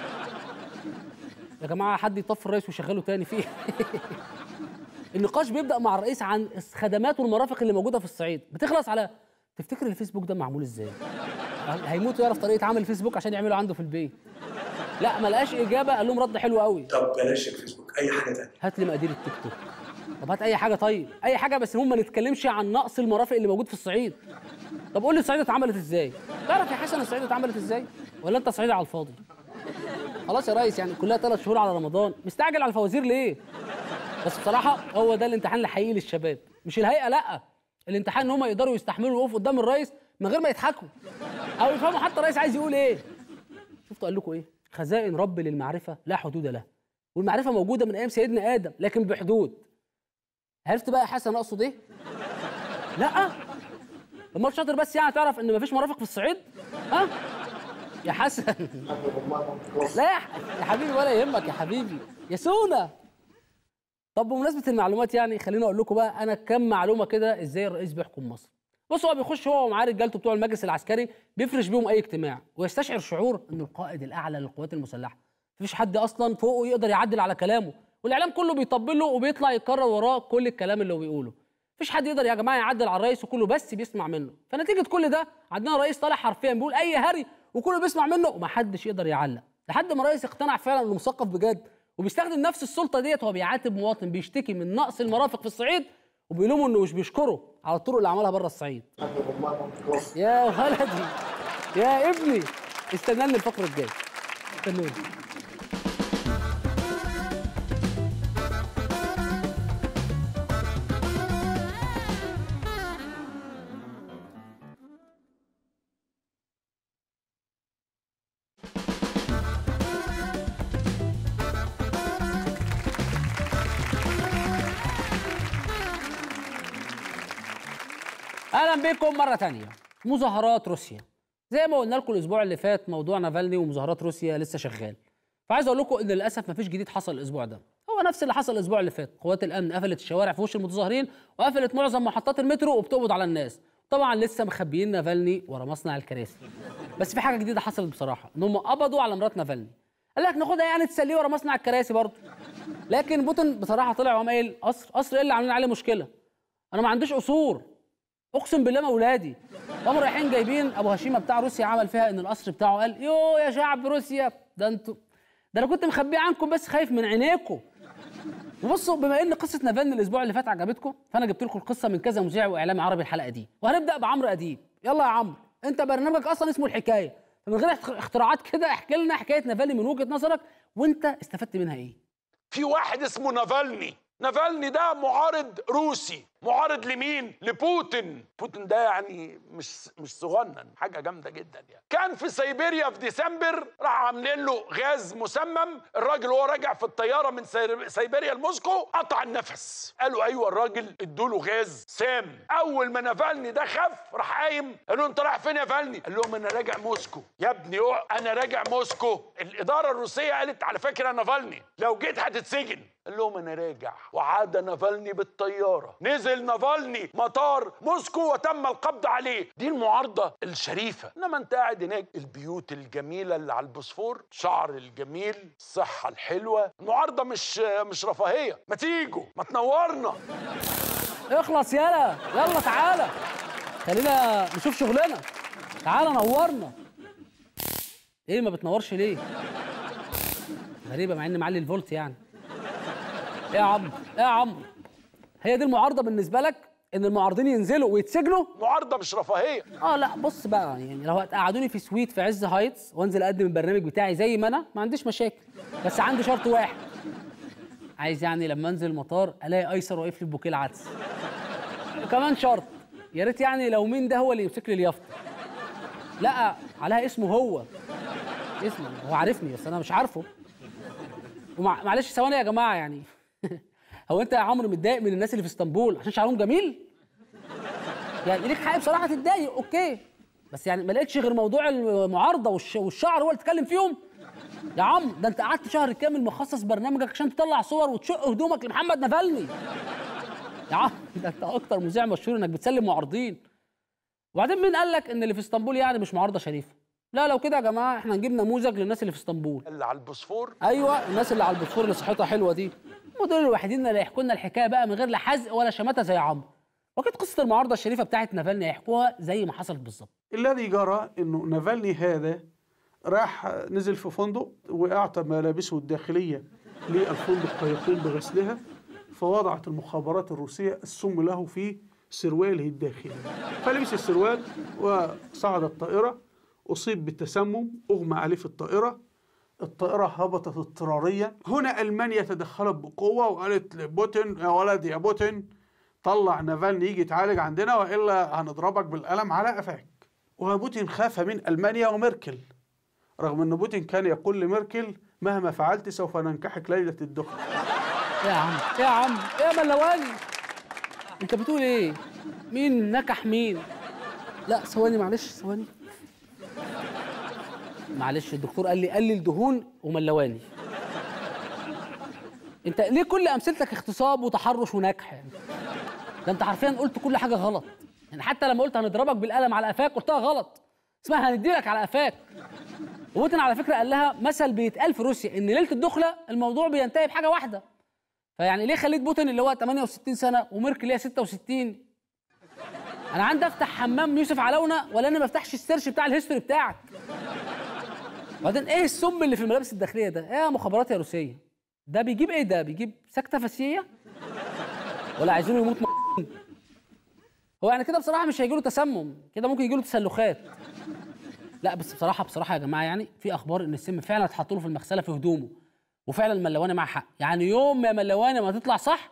يا جماعه حد يطفي الرئيس ويشغله تاني فيه النقاش بيبدا مع الرئيس عن الخدمات والمرافق اللي موجوده في الصعيد بتخلص على تفتكر الفيسبوك ده معمول ازاي هيموت ويعرف طريقه عمل الفيسبوك عشان يعمله عنده في البيت لا ما لقاش اجابه قال لهم رد حلو قوي طب بلاش الفيسبوك اي حاجه تانية هات لي مقادير التيك توك طب هات اي حاجه طيب اي حاجه بس المهم ما نتكلمش عن نقص المرافق اللي موجود في الصعيد طب قول لي الصعيد اتعملت ازاي تعرف يا حسن الصعيد اتعملت ازاي ولا انت صعيدي على الفاضي خلاص يا ريس يعني كلها ثلاث شهور على رمضان مستعجل على الفوازير ليه بس بصراحه هو ده الامتحان الحقيقي للشباب مش الهيئه لا الامتحان ان هم يقدروا يستحملوا يقفوا قدام الرئيس من غير ما يضحكوا او يفهموا حتى الرئيس عايز يقول ايه شفتوا قال لكم ايه خزائن رب للمعرفه لا حدود لها والمعرفه موجوده من ايام سيدنا ادم لكن بحدود عرفت بقى يا حسن اقصد ايه لا امال شاطر بس يعني تعرف ان مفيش مرافق في الصعيد ها يا حسن لا يا ح- يا حبيبي ولا يهمك يا حبيبي يا سونا طب بمناسبه المعلومات يعني خليني اقول لكم بقى انا كم معلومه كده ازاي الرئيس بيحكم مصر بص هو بيخش هو ومعاه رجالته بتوع المجلس العسكري بيفرش بيهم اي اجتماع ويستشعر شعور انه القائد الاعلى للقوات المسلحه مفيش حد اصلا فوقه يقدر يعدل على كلامه والاعلام كله بيطبل له وبيطلع يكرر وراه كل الكلام اللي هو بيقوله مفيش حد يقدر يا جماعه يعدل على الرئيس وكله بس بيسمع منه فنتيجه كل ده عندنا رئيس طالع حرفيا بيقول اي هري وكله بيسمع منه ومحدش يقدر يعلق لحد ما الرئيس اقتنع فعلا انه مثقف بجد وبيستخدم نفس السلطه ديت وهو بيعاتب مواطن بيشتكي من نقص المرافق في الصعيد وبيلومه انه مش بيشكره على الطرق اللي عملها بره الصعيد يا ولدي يا ابني استناني الفقره الجايه استنوني اهلا بكم مره تانية مظاهرات روسيا زي ما قلنا لكم الاسبوع اللي فات موضوع نافالني ومظاهرات روسيا لسه شغال فعايز اقول لكم ان للاسف مفيش جديد حصل الاسبوع ده هو نفس اللي حصل الاسبوع اللي فات قوات الامن قفلت الشوارع في وش المتظاهرين وقفلت معظم محطات المترو وبتقبض على الناس طبعا لسه مخبيين نافالني ورا مصنع الكراسي بس في حاجه جديده حصلت بصراحه ان هم قبضوا على مرات نافالني قال لك ناخدها يعني تسليه ورا مصنع الكراسي برضه لكن بوتين بصراحه طلع وقام قايل قصر قصر ايه اللي عاملين عليه مشكله انا ما عنديش قصور اقسم بالله ما اولادي قاموا رايحين جايبين ابو هشيمه بتاع روسيا عمل فيها ان القصر بتاعه قال يو يا شعب روسيا ده انتوا ده انا كنت مخبيه عنكم بس خايف من عينيكم وبصوا بما ان قصه نافالني الاسبوع اللي فات عجبتكم فانا جبت لكم القصه من كذا مذيع واعلامي عربي الحلقه دي وهنبدا بعمرو اديب يلا يا عمرو انت برنامجك اصلا اسمه الحكايه فمن غير اخت- اختراعات كده احكي لنا حكايه نافالني من وجهه نظرك وانت استفدت منها ايه في واحد اسمه نافالني نافالني ده معارض روسي معارض لمين لبوتين بوتين ده يعني مش مش صغنن حاجه جامده جدا يعني كان في سيبيريا في ديسمبر راح عاملين له غاز مسمم الراجل وهو راجع في الطياره من سي- سيبيريا لموسكو قطع النفس قالوا ايوه الراجل ادوا له غاز سام اول ما نافالني ده خف راح قايم قالوا له انت رايح فين يا نافالني قال لهم انا راجع موسكو يا ابني اوعى، انا راجع موسكو الاداره الروسيه قالت على فكره يا نافالني لو جيت هتتسجن قال لهم انا راجع وعاد نافالني بالطياره نزل نافالني مطار موسكو وتم القبض عليه دي المعارضه الشريفه انما انت قاعد هناك البيوت الجميله اللي على البوسفور شعر الجميل الصحه الحلوه المعارضه مش مش رفاهيه ما تيجوا ما تنورنا اخلص يلا يلا تعالى خلينا نشوف شغلنا تعالى نورنا ايه ما بتنورش ليه غريبه مع ان معلي الفولت يعني ايه يا عمرو ايه يا عمرو هي دي المعارضه بالنسبه لك ان المعارضين ينزلوا ويتسجنوا معارضه مش رفاهيه اه لا بص بقى يعني لو هتقعدوني في سويت في عز هايتس وانزل اقدم البرنامج بتاعي زي ما انا ما عنديش مشاكل بس عندي شرط واحد عايز يعني لما انزل المطار الاقي ايسر واقف لي ببوكيه العدس وكمان شرط يا ريت يعني لو مين ده هو اللي يمسك لي اليافطه لا عليها اسمه هو اسمه هو عارفني بس انا مش عارفه ومع... معلش ثواني يا جماعه يعني هو انت يا عمرو متضايق من الناس اللي في اسطنبول عشان شعرهم جميل يعني ليك حق بصراحه تتضايق اوكي بس يعني ما لقيتش غير موضوع المعارضه والش... والشعر هو اللي تتكلم فيهم يا عم ده انت قعدت شهر كامل مخصص برنامجك عشان تطلع صور وتشق هدومك لمحمد نفلني يا عم ده انت اكتر مذيع مشهور انك بتسلم معارضين وبعدين مين قال لك ان اللي في اسطنبول يعني مش معارضه شريفه لا لو كده يا جماعه احنا نجيب نموذج للناس اللي في اسطنبول اللي على البوسفور ايوه الناس اللي على البوسفور اللي صحتها حلوه دي هم دول الوحيدين اللي يحكوا لنا الحكايه بقى من غير لا حزق ولا شماته زي عمرو واكيد قصه المعارضه الشريفه بتاعت نافالني هيحكوها زي ما حصلت بالظبط الذي جرى انه نافالني هذا راح نزل في فندق واعطى ملابسه الداخليه للفندق فيقوم بغسلها فوضعت المخابرات الروسيه السم له في سرواله الداخلي فلبس السروال وصعد الطائره اصيب بالتسمم اغمى عليه في الطائره الطائرة هبطت اضطراريا هنا ألمانيا تدخلت بقوة وقالت لبوتين يا ولد يا بوتين طلع نافالني يجي يتعالج عندنا وإلا هنضربك بالقلم على قفاك وبوتين خاف من ألمانيا وميركل رغم أن بوتين كان يقول لميركل مهما فعلت سوف ننكحك ليلة الدخل يا عم يا عم يا ملواني انت بتقول ايه مين نكح مين لا ثواني معلش ثواني معلش الدكتور قال لي قلل دهون وملواني انت ليه كل امثلتك اغتصاب وتحرش ونكح يعني ده انت حرفيا قلت كل حاجه غلط يعني حتى لما قلت هنضربك بالقلم على قفاك قلتها غلط اسمها هنديلك على قفاك وبوتين على فكره قال لها مثل بيتقال في روسيا ان ليله الدخله الموضوع بينتهي بحاجه واحده فيعني ليه خليت بوتين اللي هو 68 سنه وميركل اللي هي 66 انا عندي افتح حمام يوسف علونه ولا انا ما افتحش السيرش بتاع الهيستوري بتاعك وبعدين ايه السم اللي في الملابس الداخليه ده ايه يا مخابرات يا روسيه ده بيجيب ايه ده بيجيب سكته فسييه ولا عايزينه يموت م... هو يعني كده بصراحه مش هيجي له تسمم كده ممكن يجي له تسلخات لا بس بصراحه بصراحه يا جماعه يعني في اخبار ان السم فعلا اتحط له في المغسله في هدومه وفعلا ملواني معاه حق يعني يوم يا ملواني ما تطلع صح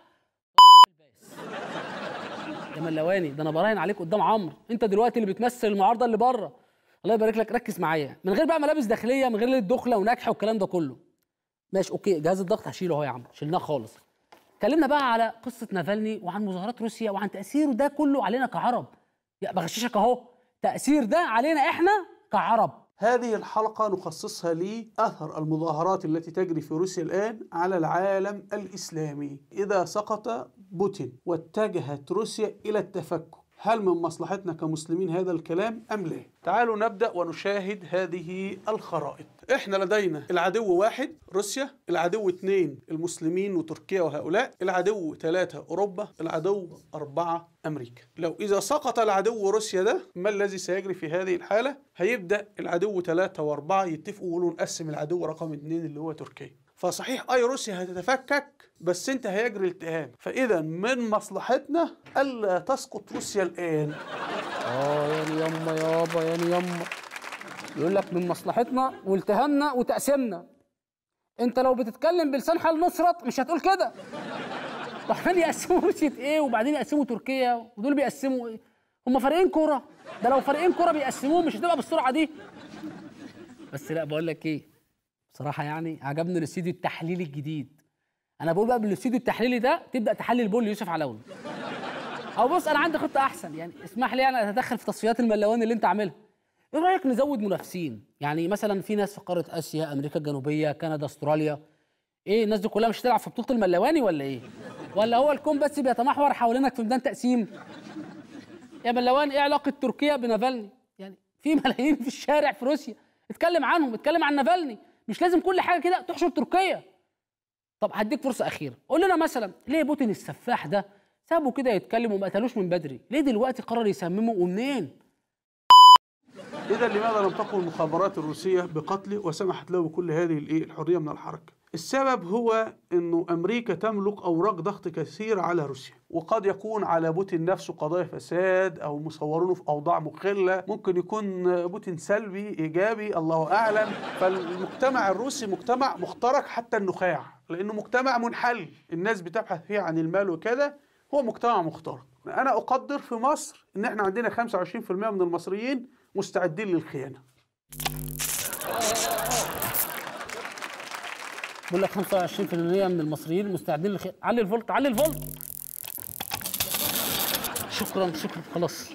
يا ملواني ده انا براهن عليك قدام عمرو انت دلوقتي اللي بتمثل المعارضه اللي بره الله يبارك لك ركز معايا من غير بقى ملابس داخليه من غير ليله دخله ونكحه والكلام ده كله ماشي اوكي جهاز الضغط هشيله اهو يا عم شلناه خالص اتكلمنا بقى على قصه نافالني وعن مظاهرات روسيا وعن تاثيره ده كله علينا كعرب يا بغششك اهو تاثير ده علينا احنا كعرب هذه الحلقة نخصصها لأثر المظاهرات التي تجري في روسيا الآن على العالم الإسلامي إذا سقط بوتين واتجهت روسيا إلى التفكك هل من مصلحتنا كمسلمين هذا الكلام أم لا؟ تعالوا نبدأ ونشاهد هذه الخرائط احنا لدينا العدو واحد روسيا العدو اثنين المسلمين وتركيا وهؤلاء العدو ثلاثة أوروبا العدو أربعة أمريكا لو إذا سقط العدو روسيا ده ما الذي سيجري في هذه الحالة هيبدأ العدو ثلاثة وأربعة يتفقوا ويقولوا نقسم العدو رقم اثنين اللي هو تركيا فصحيح اي روسيا هتتفكك بس انت هيجري التهام فاذا من مصلحتنا الا تسقط روسيا الان اه يعني يما يابا يعني يما يقول لك من مصلحتنا والتهامنا وتقسيمنا انت لو بتتكلم بلسان حال نصرت مش هتقول كده وبعدين يقسموا روسيا ايه وبعدين يقسموا تركيا ودول بيقسموا ايه هم فريقين كوره ده لو فريقين كوره بيقسموهم مش هتبقى بالسرعه دي بس لا بقول لك ايه بصراحه يعني عجبني الاستوديو التحليلي الجديد انا بقول بقى بالاستوديو التحليلي ده تبدا تحلل بول يوسف علوي او بص انا عندي خطه احسن يعني اسمح لي انا اتدخل في تصفيات الملوان اللي انت عاملها ايه رايك نزود منافسين يعني مثلا في ناس في قاره اسيا امريكا الجنوبيه كندا استراليا ايه الناس دي كلها مش هتلعب في بطوله الملواني ولا ايه ولا هو الكون بس بيتمحور حوالينك في ميدان تقسيم يا ملوان ايه علاقه تركيا بنافالني يعني في ملايين في الشارع في روسيا اتكلم عنهم اتكلم عن نافالني مش لازم كل حاجه كده تحشر تركيا طب هديك فرصه اخيره قول لنا مثلا ليه بوتين السفاح ده سابه كده يتكلم وما قتلوش من بدري ليه دلوقتي قرر يسممه ومنين اذا لماذا لم تقم المخابرات الروسيه بقتله وسمحت له بكل هذه الايه الحريه من الحركه السبب هو انه امريكا تملك اوراق ضغط كثير على روسيا وقد يكون على بوتين نفسه قضايا فساد او مصورونه في اوضاع مخله ممكن يكون بوتين سلبي ايجابي الله اعلم فالمجتمع الروسي مجتمع مخترق حتى النخاع لانه مجتمع منحل الناس بتبحث فيه عن المال وكذا هو مجتمع مخترق انا اقدر في مصر ان احنا عندنا 25% من المصريين مستعدين للخيانه بقول لك 25% من المصريين مستعدين للخير علي الفولت علي الفولت شكرا شكرا خلاص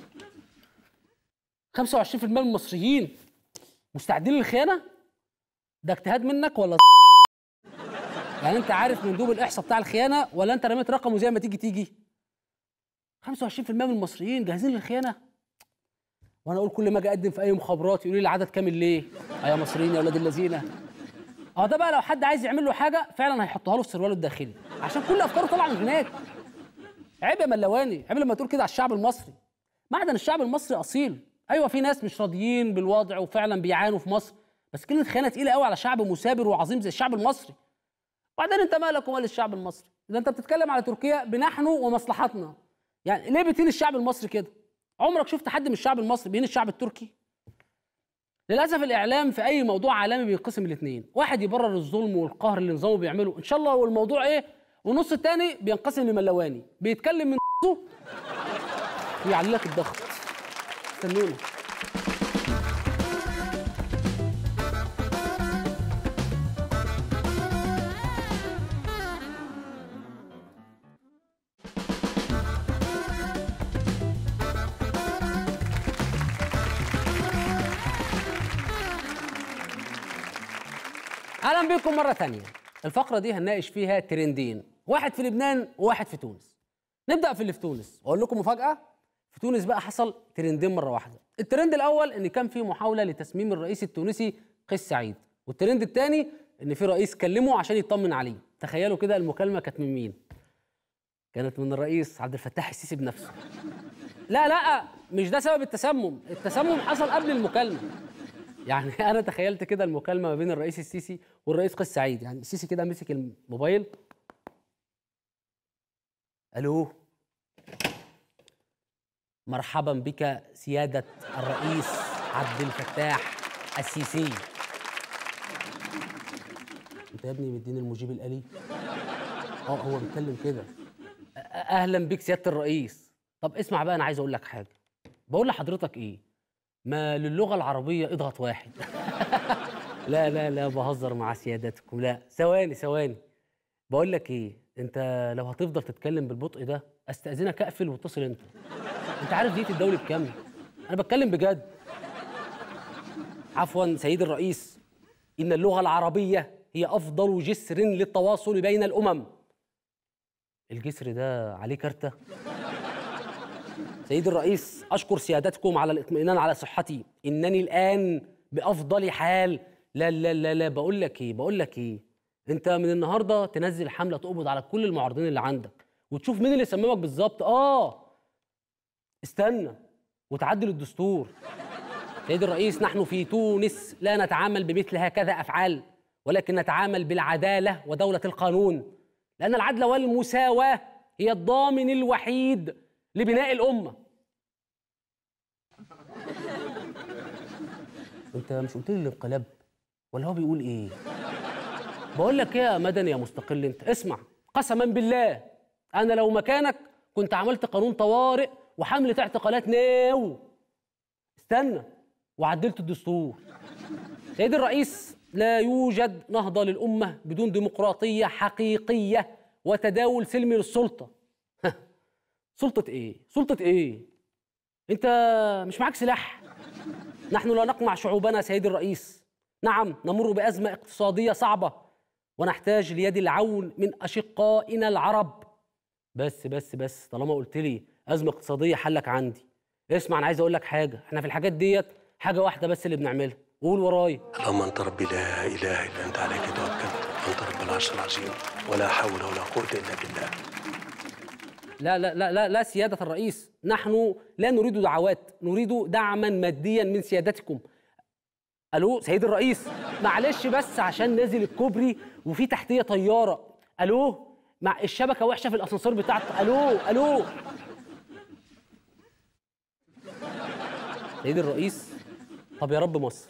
25% من المصريين مستعدين للخيانه ده اجتهاد منك ولا يعني انت عارف مندوب الاحصاء بتاع الخيانه ولا انت رميت رقمه زي ما تيجي تيجي 25% من المصريين جاهزين للخيانه وانا اقول كل ما اجي اقدم في اي مخابرات يقولوا لي العدد كامل ليه يا مصريين يا اولاد اللذينه اه ده بقى لو حد عايز يعمل له حاجه فعلا هيحطها له في سرواله الداخلي عشان كل افكاره طالعه من هناك عيب يا ملواني عيب لما تقول كده على الشعب المصري معدن الشعب المصري اصيل ايوه في ناس مش راضيين بالوضع وفعلا بيعانوا في مصر بس كلمه خيانه تقيله قوي على شعب مثابر وعظيم زي الشعب المصري وبعدين انت مالك ومال الشعب المصري اذا انت بتتكلم على تركيا بنحن ومصلحتنا يعني ليه بتهين الشعب المصري كده عمرك شفت حد من الشعب المصري بيهين الشعب التركي للاسف الاعلام في اي موضوع عالمي بينقسم الاثنين واحد يبرر الظلم والقهر اللي نظامه بيعمله ان شاء الله والموضوع ايه والنص الثاني بينقسم لملواني بيتكلم من نصه ويعلي لك الضغط استنونا اهلا بكم مره تانية الفقره دي هنناقش فيها ترندين واحد في لبنان وواحد في تونس نبدا في اللي في تونس واقول لكم مفاجاه في تونس بقى حصل ترندين مره واحده الترند الاول ان كان في محاوله لتسميم الرئيس التونسي قيس سعيد والترند الثاني ان في رئيس كلمه عشان يطمن عليه تخيلوا كده المكالمه كانت من مين كانت من الرئيس عبد الفتاح السيسي بنفسه لا لا مش ده سبب التسمم التسمم حصل قبل المكالمه يعني انا تخيلت كده المكالمه ما بين الرئيس السيسي والرئيس قيس سعيد يعني السيسي كده مسك الموبايل الو مرحبا بك سياده الرئيس عبد الفتاح السيسي انت يا ابني مديني المجيب الالي اه هو بيتكلم كده أ- اهلا بك سياده الرئيس طب اسمع بقى انا عايز اقول لك حاجه بقول لحضرتك ايه ما للغه العربيه اضغط واحد لا لا لا بهزر مع سيادتكم لا ثواني ثواني بقول لك ايه انت لو هتفضل تتكلم بالبطء ده استاذنك اقفل واتصل انت انت عارف دقيقه الدولي بكام انا بتكلم بجد عفوا سيد الرئيس ان اللغه العربيه هي افضل جسر للتواصل بين الامم الجسر ده عليه كارته سيد الرئيس أشكر سيادتكم على الاطمئنان على صحتي إنني الآن بأفضل حال لا لا لا لا بقول لك إيه بقول لك إيه أنت من النهاردة تنزل حملة تقبض على كل المعارضين اللي عندك وتشوف مين اللي سممك بالظبط آه استنى وتعدل الدستور سيد الرئيس نحن في تونس لا نتعامل بمثل هكذا أفعال ولكن نتعامل بالعدالة ودولة القانون لأن العدل والمساواة هي الضامن الوحيد لبناء الأمة أنت مش قلت لي الانقلاب ولا هو بيقول إيه؟ بقول لك إيه يا مدني يا مستقل أنت اسمع قسما بالله أنا لو مكانك كنت عملت قانون طوارئ وحملة اعتقالات ناو استنى وعدلت الدستور سيد الرئيس لا يوجد نهضة للأمة بدون ديمقراطية حقيقية وتداول سلمي للسلطة سلطة إيه؟ سلطة إيه؟ أنت مش معاك سلاح؟ نحن لا نقمع شعوبنا سيد الرئيس نعم نمر بأزمة اقتصادية صعبة ونحتاج ليد العون من أشقائنا العرب بس بس بس طالما قلت لي أزمة اقتصادية حلك عندي اسمع أنا عايز أقول لك حاجة إحنا في الحاجات ديت حاجة واحدة بس اللي بنعملها قول ورايا اللهم انت ربي لا اله الا انت عليك توكلت انت رب العرش العظيم ولا حول ولا قوه الا بالله لا لا لا لا لا سيادة الرئيس نحن لا نريد دعوات نريد دعما ماديا من سيادتكم الو سيد الرئيس معلش بس عشان نازل الكوبري وفي تحتيه طياره الو مع الشبكه وحشه في الاسانسير بتاعته الو الو سيد الرئيس طب يا رب مصر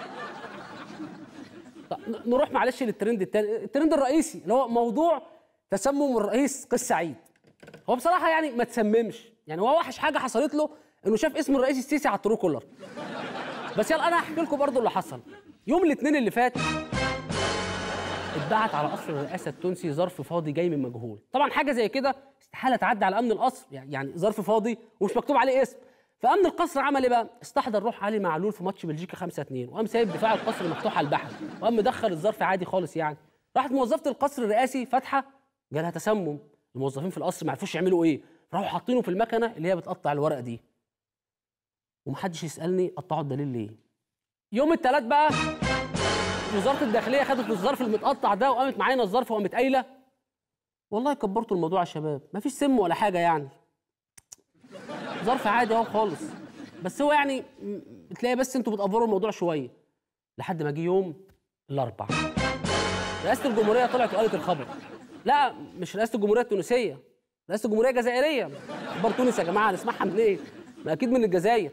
طب ن- نروح معلش للترند التاني الترند الرئيسي اللي هو موضوع تسمم الرئيس قيس سعيد هو بصراحه يعني ما تسممش يعني هو وحش حاجه حصلت له انه شاف اسم الرئيس السيسي على الترو كولر بس يلا انا هحكي لكم برضو اللي حصل يوم الاثنين اللي فات اتبعت على قصر الرئاسه التونسي ظرف فاضي جاي من مجهول طبعا حاجه زي كده استحاله تعدي على امن القصر يعني يعني ظرف فاضي ومش مكتوب عليه اسم فامن القصر عمل ايه بقى استحضر روح علي معلول في ماتش بلجيكا 5 2 وقام سايب دفاع القصر مفتوح على البحر وقام مدخل الظرف عادي خالص يعني راحت موظفه القصر الرئاسي فاتحه جالها تسمم الموظفين في القصر ما عرفوش يعملوا ايه راحوا حاطينه في المكنه اللي هي بتقطع الورق دي ومحدش يسالني قطعوا الدليل ليه يوم الثلاث بقى وزاره الداخليه خدت الظرف المتقطع ده وقامت معانا الظرف وقامت قايله والله كبرتوا الموضوع يا شباب مفيش سم ولا حاجه يعني ظرف عادي اهو خالص بس هو يعني م- بتلاقي بس انتوا بتقفروا الموضوع شويه لحد ما جه يوم الاربع رئاسه الجمهوريه طلعت وقالت الخبر لا مش رئاسه الجمهوريه التونسيه رئاسه الجمهوريه الجزائريه اخبار تونس يا جماعه نسمعها منين؟ ما اكيد من الجزائر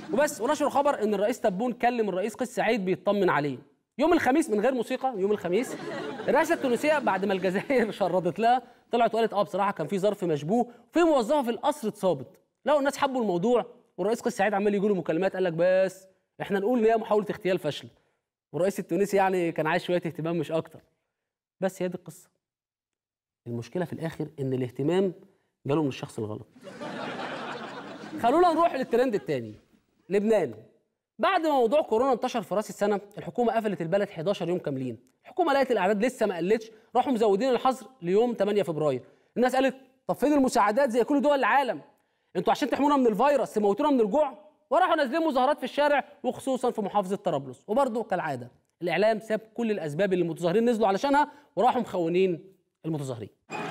وبس ونشروا خبر ان الرئيس تبون كلم الرئيس قيس سعيد بيطمن عليه يوم الخميس من غير موسيقى يوم الخميس الرئاسه التونسيه بعد ما الجزائر شردت لها طلعت وقالت اه بصراحه كان في ظرف مشبوه في موظفه في القصر اتصابت لو الناس حبوا الموضوع والرئيس قيس سعيد عمال يجي له مكالمات قال لك بس احنا نقول ان هي محاوله اغتيال فاشله والرئيس التونسي يعني كان عايز شويه اهتمام مش اكتر بس هي دي القصه المشكله في الاخر ان الاهتمام جاله من الشخص الغلط خلونا نروح للترند الثاني لبنان بعد ما موضوع كورونا انتشر في راس السنه الحكومه قفلت البلد 11 يوم كاملين الحكومه لقت الاعداد لسه ما قلتش راحوا مزودين الحظر ليوم 8 فبراير الناس قالت طب فين المساعدات زي كل دول العالم انتوا عشان تحمونا من الفيروس تموتونا من الجوع وراحوا نازلين مظاهرات في الشارع وخصوصا في محافظه طرابلس وبرضه كالعاده الاعلام ساب كل الاسباب اللي المتظاهرين نزلوا علشانها وراحوا مخونين المتظاهرين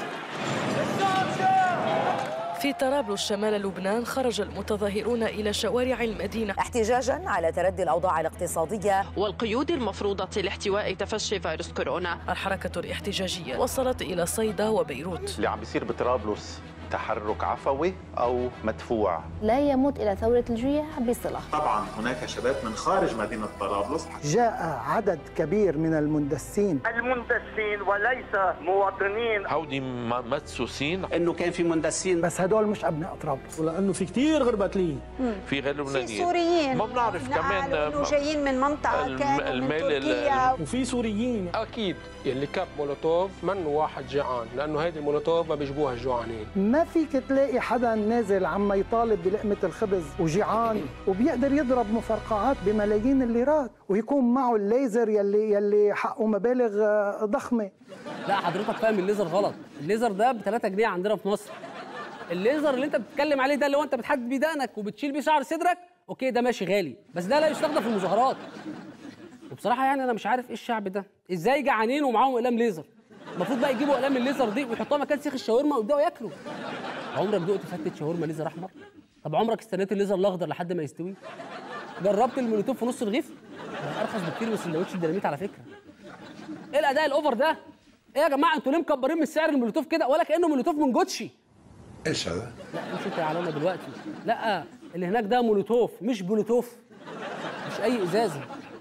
في طرابلس شمال لبنان خرج المتظاهرون إلى شوارع المدينة احتجاجا على تردي الأوضاع الاقتصادية والقيود المفروضة لاحتواء تفشي فيروس كورونا الحركة الاحتجاجية وصلت إلى صيدا وبيروت اللي عم بيصير بطرابلس تحرك عفوي او مدفوع لا يموت إلى ثورة الجوع بصلة طبعا هناك شباب من خارج مدينه طرابلس جاء عدد كبير من المندسين المندسين وليس مواطنين هودي مدسوسين انه كان في مندسين بس هدول مش ابناء طرابلس ولانه في كثير غربتلين في غير في لبنانيين سوريين ما بنعرف نقلوا كمان إنه جايين من منطقة الم- كانوا من المال تركيا وفي سوريين اكيد اللي كب مولوتوف منه واحد جيعان لانه هيدي المولوتوف ما بيجيبوها الجوعانين ما فيك تلاقي حدا نازل عما يطالب بلقمة الخبز وجيعان وبيقدر يضرب مفرقعات بملايين الليرات ويكون معه الليزر يلي يلي حقه مبالغ آه، ضخمة لا حضرتك فاهم الليزر غلط الليزر ده ب 3 جنيه عندنا في مصر الليزر اللي انت بتتكلم عليه ده اللي هو انت بتحدد بيه دقنك وبتشيل بيه شعر صدرك اوكي ده ماشي غالي بس ده لا يستخدم في المظاهرات وبصراحه يعني انا مش عارف ايه الشعب ده ازاي جعانين ومعاهم اقلام ليزر المفروض بقى يجيبوا اقلام الليزر دي ويحطوها مكان سيخ الشاورما ويبداوا ياكلوا عمرك دقت فتة شاورما ليزر احمر طب عمرك استنيت الليزر الاخضر لحد ما يستوي جربت المولوتوف في نص رغيف ده ارخص بكتير من سندوتش الديناميت على فكره ايه الاداء الاوفر ده ايه يا جماعه انتوا ليه مكبرين من سعر المولوتوف كده ولا كانه مولوتوف من جوتشي ايش هذا؟ لا مش انت يا علامه دلوقتي لا اللي هناك ده مولوتوف مش بلوتوف مش اي ازازه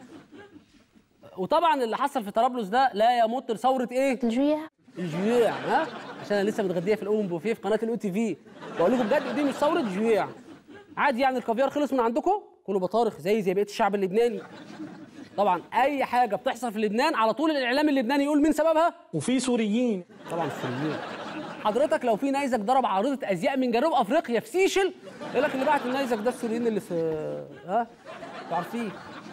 وطبعا اللي حصل في طرابلس ده لا يمت لثوره ايه الجوع الجوع ها عشان انا لسه متغديه في الام بوفيه في قناه الاو تي في بقول لكم بجد دي مش ثوره جوع عادي يعني الكافيار خلص من عندكم كلوا بطارخ زي زي بقيه الشعب اللبناني طبعا اي حاجه بتحصل في لبنان على طول الاعلام اللبناني يقول مين سببها وفي سوريين طبعا السوريين حضرتك لو في نيزك ضرب عارضه ازياء من جنوب افريقيا في سيشل يقول لك اللي بعت النيزك ده السوريين اللي في ها انتوا عارفين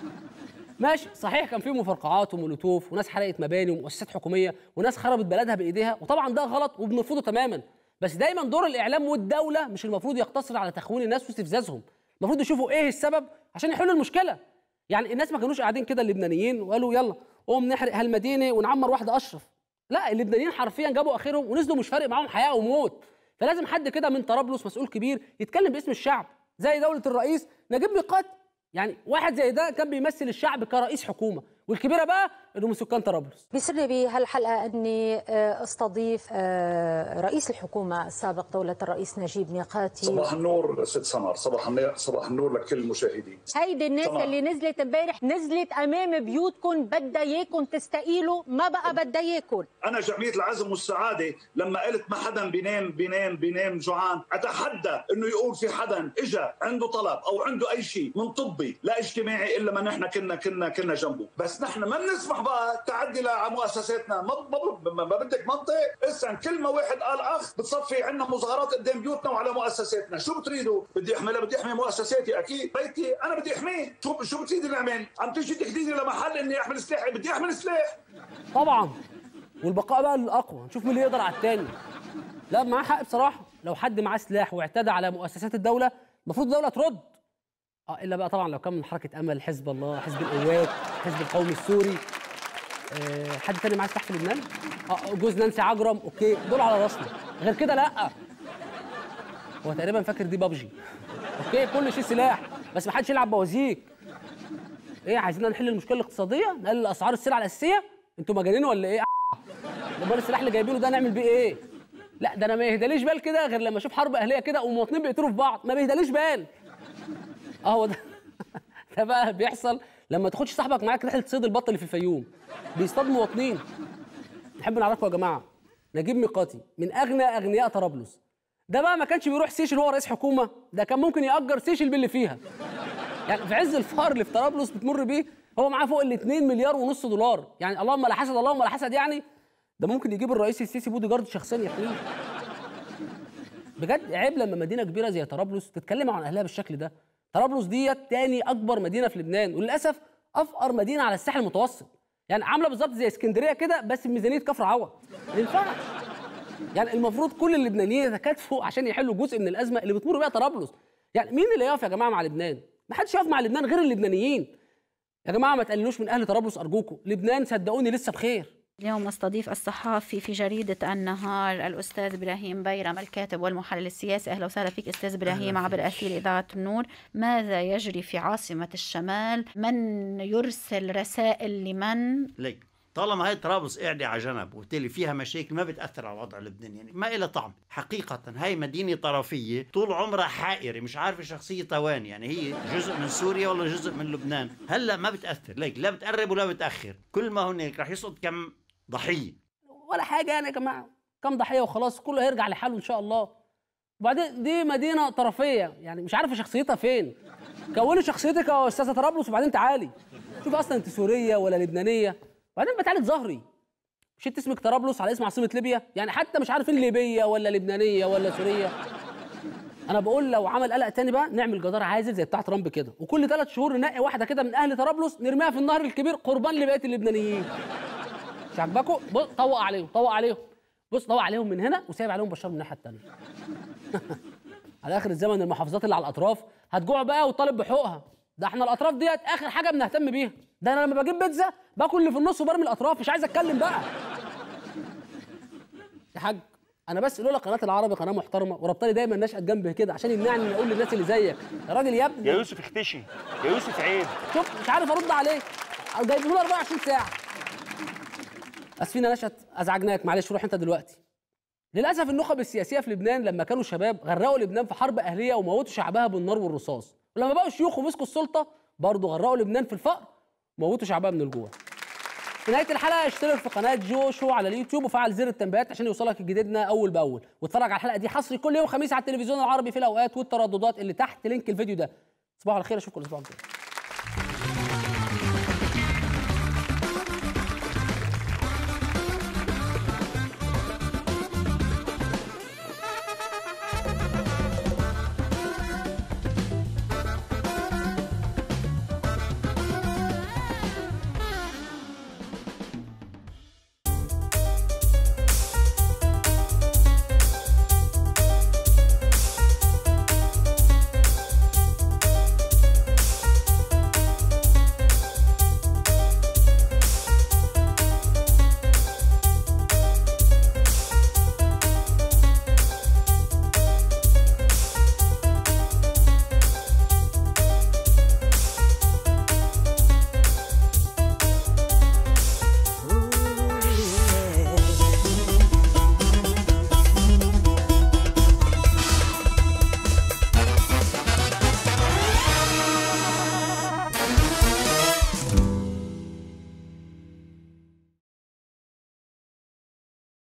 ماشي صحيح كان في مفرقعات ومولوتوف وناس حرقت مباني ومؤسسات حكوميه وناس خربت بلدها بايديها وطبعا ده غلط وبنرفضه تماما بس دايما دور الاعلام والدوله مش المفروض يقتصر على تخوين الناس واستفزازهم المفروض يشوفوا ايه السبب عشان يحلوا المشكله يعني الناس ما كانوش قاعدين كده اللبنانيين وقالوا يلا قوم نحرق هالمدينه ونعمر واحده اشرف لا اللبنانيين حرفيا جابوا اخرهم ونزلوا مش فارق معاهم حياه وموت فلازم حد كده من طرابلس مسؤول كبير يتكلم باسم الشعب زي دوله الرئيس نجيب ميقات يعني واحد زي ده كان بيمثل الشعب كرئيس حكومه والكبيره بقى انه من سكان طرابلس بيسر لي بهالحلقه اني آه، استضيف آه، رئيس الحكومه السابق دوله الرئيس نجيب ميقاتي صباح النور ست سمر صباح النور صباح النور لكل المشاهدين هيدي الناس تمام. اللي نزلت امبارح نزلت امام بيوتكم بدها اياكم تستقيلوا ما بقى بدها اياكم انا جمعيه العزم والسعاده لما قلت ما حدا بينام بينام بينام جوعان اتحدى انه يقول في حدا اجى عنده طلب او عنده اي شيء من طبي لا اجتماعي الا ما نحن كنا كنا كنا جنبه بس نحن ما بنسمح بقى التعدي لمؤسساتنا ما, ما, ما, ما بدك منطق اسا كل ما واحد قال اخ بتصفي عندنا مظاهرات قدام بيوتنا وعلى مؤسساتنا شو بتريدوا بدي احملها بدي احمي مؤسساتي اكيد بيتي انا بدي احميه شو شو بتريدي نعمل عم تيجي تحديني لمحل اني احمل سلاحي بدي احمل سلاح طبعا والبقاء بقى للاقوى نشوف مين اللي يقدر على التاني لا معاه حق بصراحه لو حد معاه سلاح واعتدى على مؤسسات الدوله المفروض الدوله ترد اه الا بقى طبعا لو كان من حركه امل حزب الله حزب القوات حزب القومي السوري آه حد تاني معاه سلاح في لبنان اه جوز نانسي عجرم اوكي دول على راسنا غير كده لا هو تقريبا فاكر دي بابجي اوكي كل شيء سلاح بس ما حدش يلعب بوازيك ايه عايزين نحل المشكله الاقتصاديه نقلل اسعار السلع الاساسيه انتوا مجانين ولا ايه امال السلاح اللي جايبينه ده نعمل بيه ايه لا ده انا ما يهداليش بال كده غير لما اشوف حرب اهليه كده ومواطنين بيقتلوا في بعض ما بيهداليش بال اه هو ده ده بقى بيحصل لما تاخدش صاحبك معاك رحله صيد البط اللي في الفيوم بيصطاد مواطنين نحب نعرفكم يا جماعه نجيب ميقاتي من اغنى اغنياء طرابلس ده بقى ما كانش بيروح سيشل هو رئيس حكومه ده كان ممكن ياجر سيشل باللي فيها يعني في عز الفقر اللي في طرابلس بتمر بيه هو معاه فوق ال 2 مليار ونص دولار يعني اللهم لا حسد اللهم لا حسد يعني ده ممكن يجيب الرئيس السيسي بودي جارد شخصيا يحميه بجد عيب لما مدينه كبيره زي طرابلس تتكلم عن اهلها بالشكل ده طرابلس ديت تاني اكبر مدينه في لبنان وللاسف افقر مدينه على الساحل المتوسط يعني عامله بالظبط زي اسكندريه كده بس بميزانيه كفر عوض ما ينفعش يعني المفروض كل اللبنانيين يتكاتفوا عشان يحلوا جزء من الازمه اللي بتمر بيها طرابلس يعني مين اللي يقف يا جماعه مع لبنان ما حدش يقف مع لبنان غير اللبنانيين يا جماعه ما تقللوش من اهل طرابلس ارجوكم لبنان صدقوني لسه بخير اليوم استضيف الصحافي في جريدة النهار الأستاذ إبراهيم بيرم الكاتب والمحلل السياسي أهلا وسهلا فيك أستاذ إبراهيم عبر أثير إذاعة النور ماذا يجري في عاصمة الشمال من يرسل رسائل لمن ليك طالما هاي طرابلس قاعدة على جنب وبالتالي فيها مشاكل ما بتأثر على الوضع اللبناني يعني ما إلها طعم حقيقة هاي مدينة طرفية طول عمرها حائرة مش عارفة شخصيتها وين يعني هي جزء من سوريا ولا جزء من لبنان هلا ما بتأثر ليك لا بتقرب ولا بتأخر كل ما هناك رح يسقط كم ضحية ولا حاجه يعني يا جماعه كم ضحيه وخلاص كله هيرجع لحاله ان شاء الله وبعدين دي مدينه طرفيه يعني مش عارفه شخصيتها فين كوني شخصيتك يا استاذه طرابلس وبعدين تعالي شوف اصلا انت سوريه ولا لبنانيه وبعدين بتعالج ظهري مش انت اسمك طرابلس على اسم عاصمه ليبيا يعني حتى مش عارفين ليبيه ولا لبنانيه ولا سوريه انا بقول لو عمل قلق تاني بقى نعمل جدار عازل زي بتاع ترامب كده وكل ثلاث شهور ننقي واحده كده من اهل طرابلس نرميها في النهر الكبير قربان لبقيه اللبنانيين مش عاجباكم بص طوق عليهم طوق عليهم بص طوق عليهم من هنا وسايب عليهم بشار من الناحيه الثانيه على اخر الزمن المحافظات اللي على الاطراف هتجوع بقى وطالب بحقوقها ده احنا الاطراف ديت اخر حاجه بنهتم بيها ده انا لما بجيب بيتزا باكل اللي في النص وبرمي الاطراف مش عايز اتكلم بقى يا حاج انا بس لولا قناه العربي قناه محترمه وربطاني دايما نشأت جنبي كده عشان يمنعني ان اقول للناس اللي زيك يا راجل يا ابني يا يوسف اختشي يا يوسف عيب شوف مش عارف ارد عليه جايبه له 24 ساعه اسفين يا نشأت ازعجناك معلش روح انت دلوقتي للاسف النخب السياسيه في لبنان لما كانوا شباب غرقوا لبنان في حرب اهليه وموتوا شعبها بالنار والرصاص ولما بقوا شيوخ ومسكوا السلطه برضه غرقوا لبنان في الفقر وموتوا شعبها من الجوع في نهايه الحلقه اشترك في قناه جو شو على اليوتيوب وفعل زر التنبيهات عشان يوصلك جديدنا اول باول واتفرج على الحلقه دي حصري كل يوم خميس على التلفزيون العربي في الاوقات والترددات اللي تحت لينك الفيديو ده تصبحوا على خير اشوفكم الاسبوع الجاي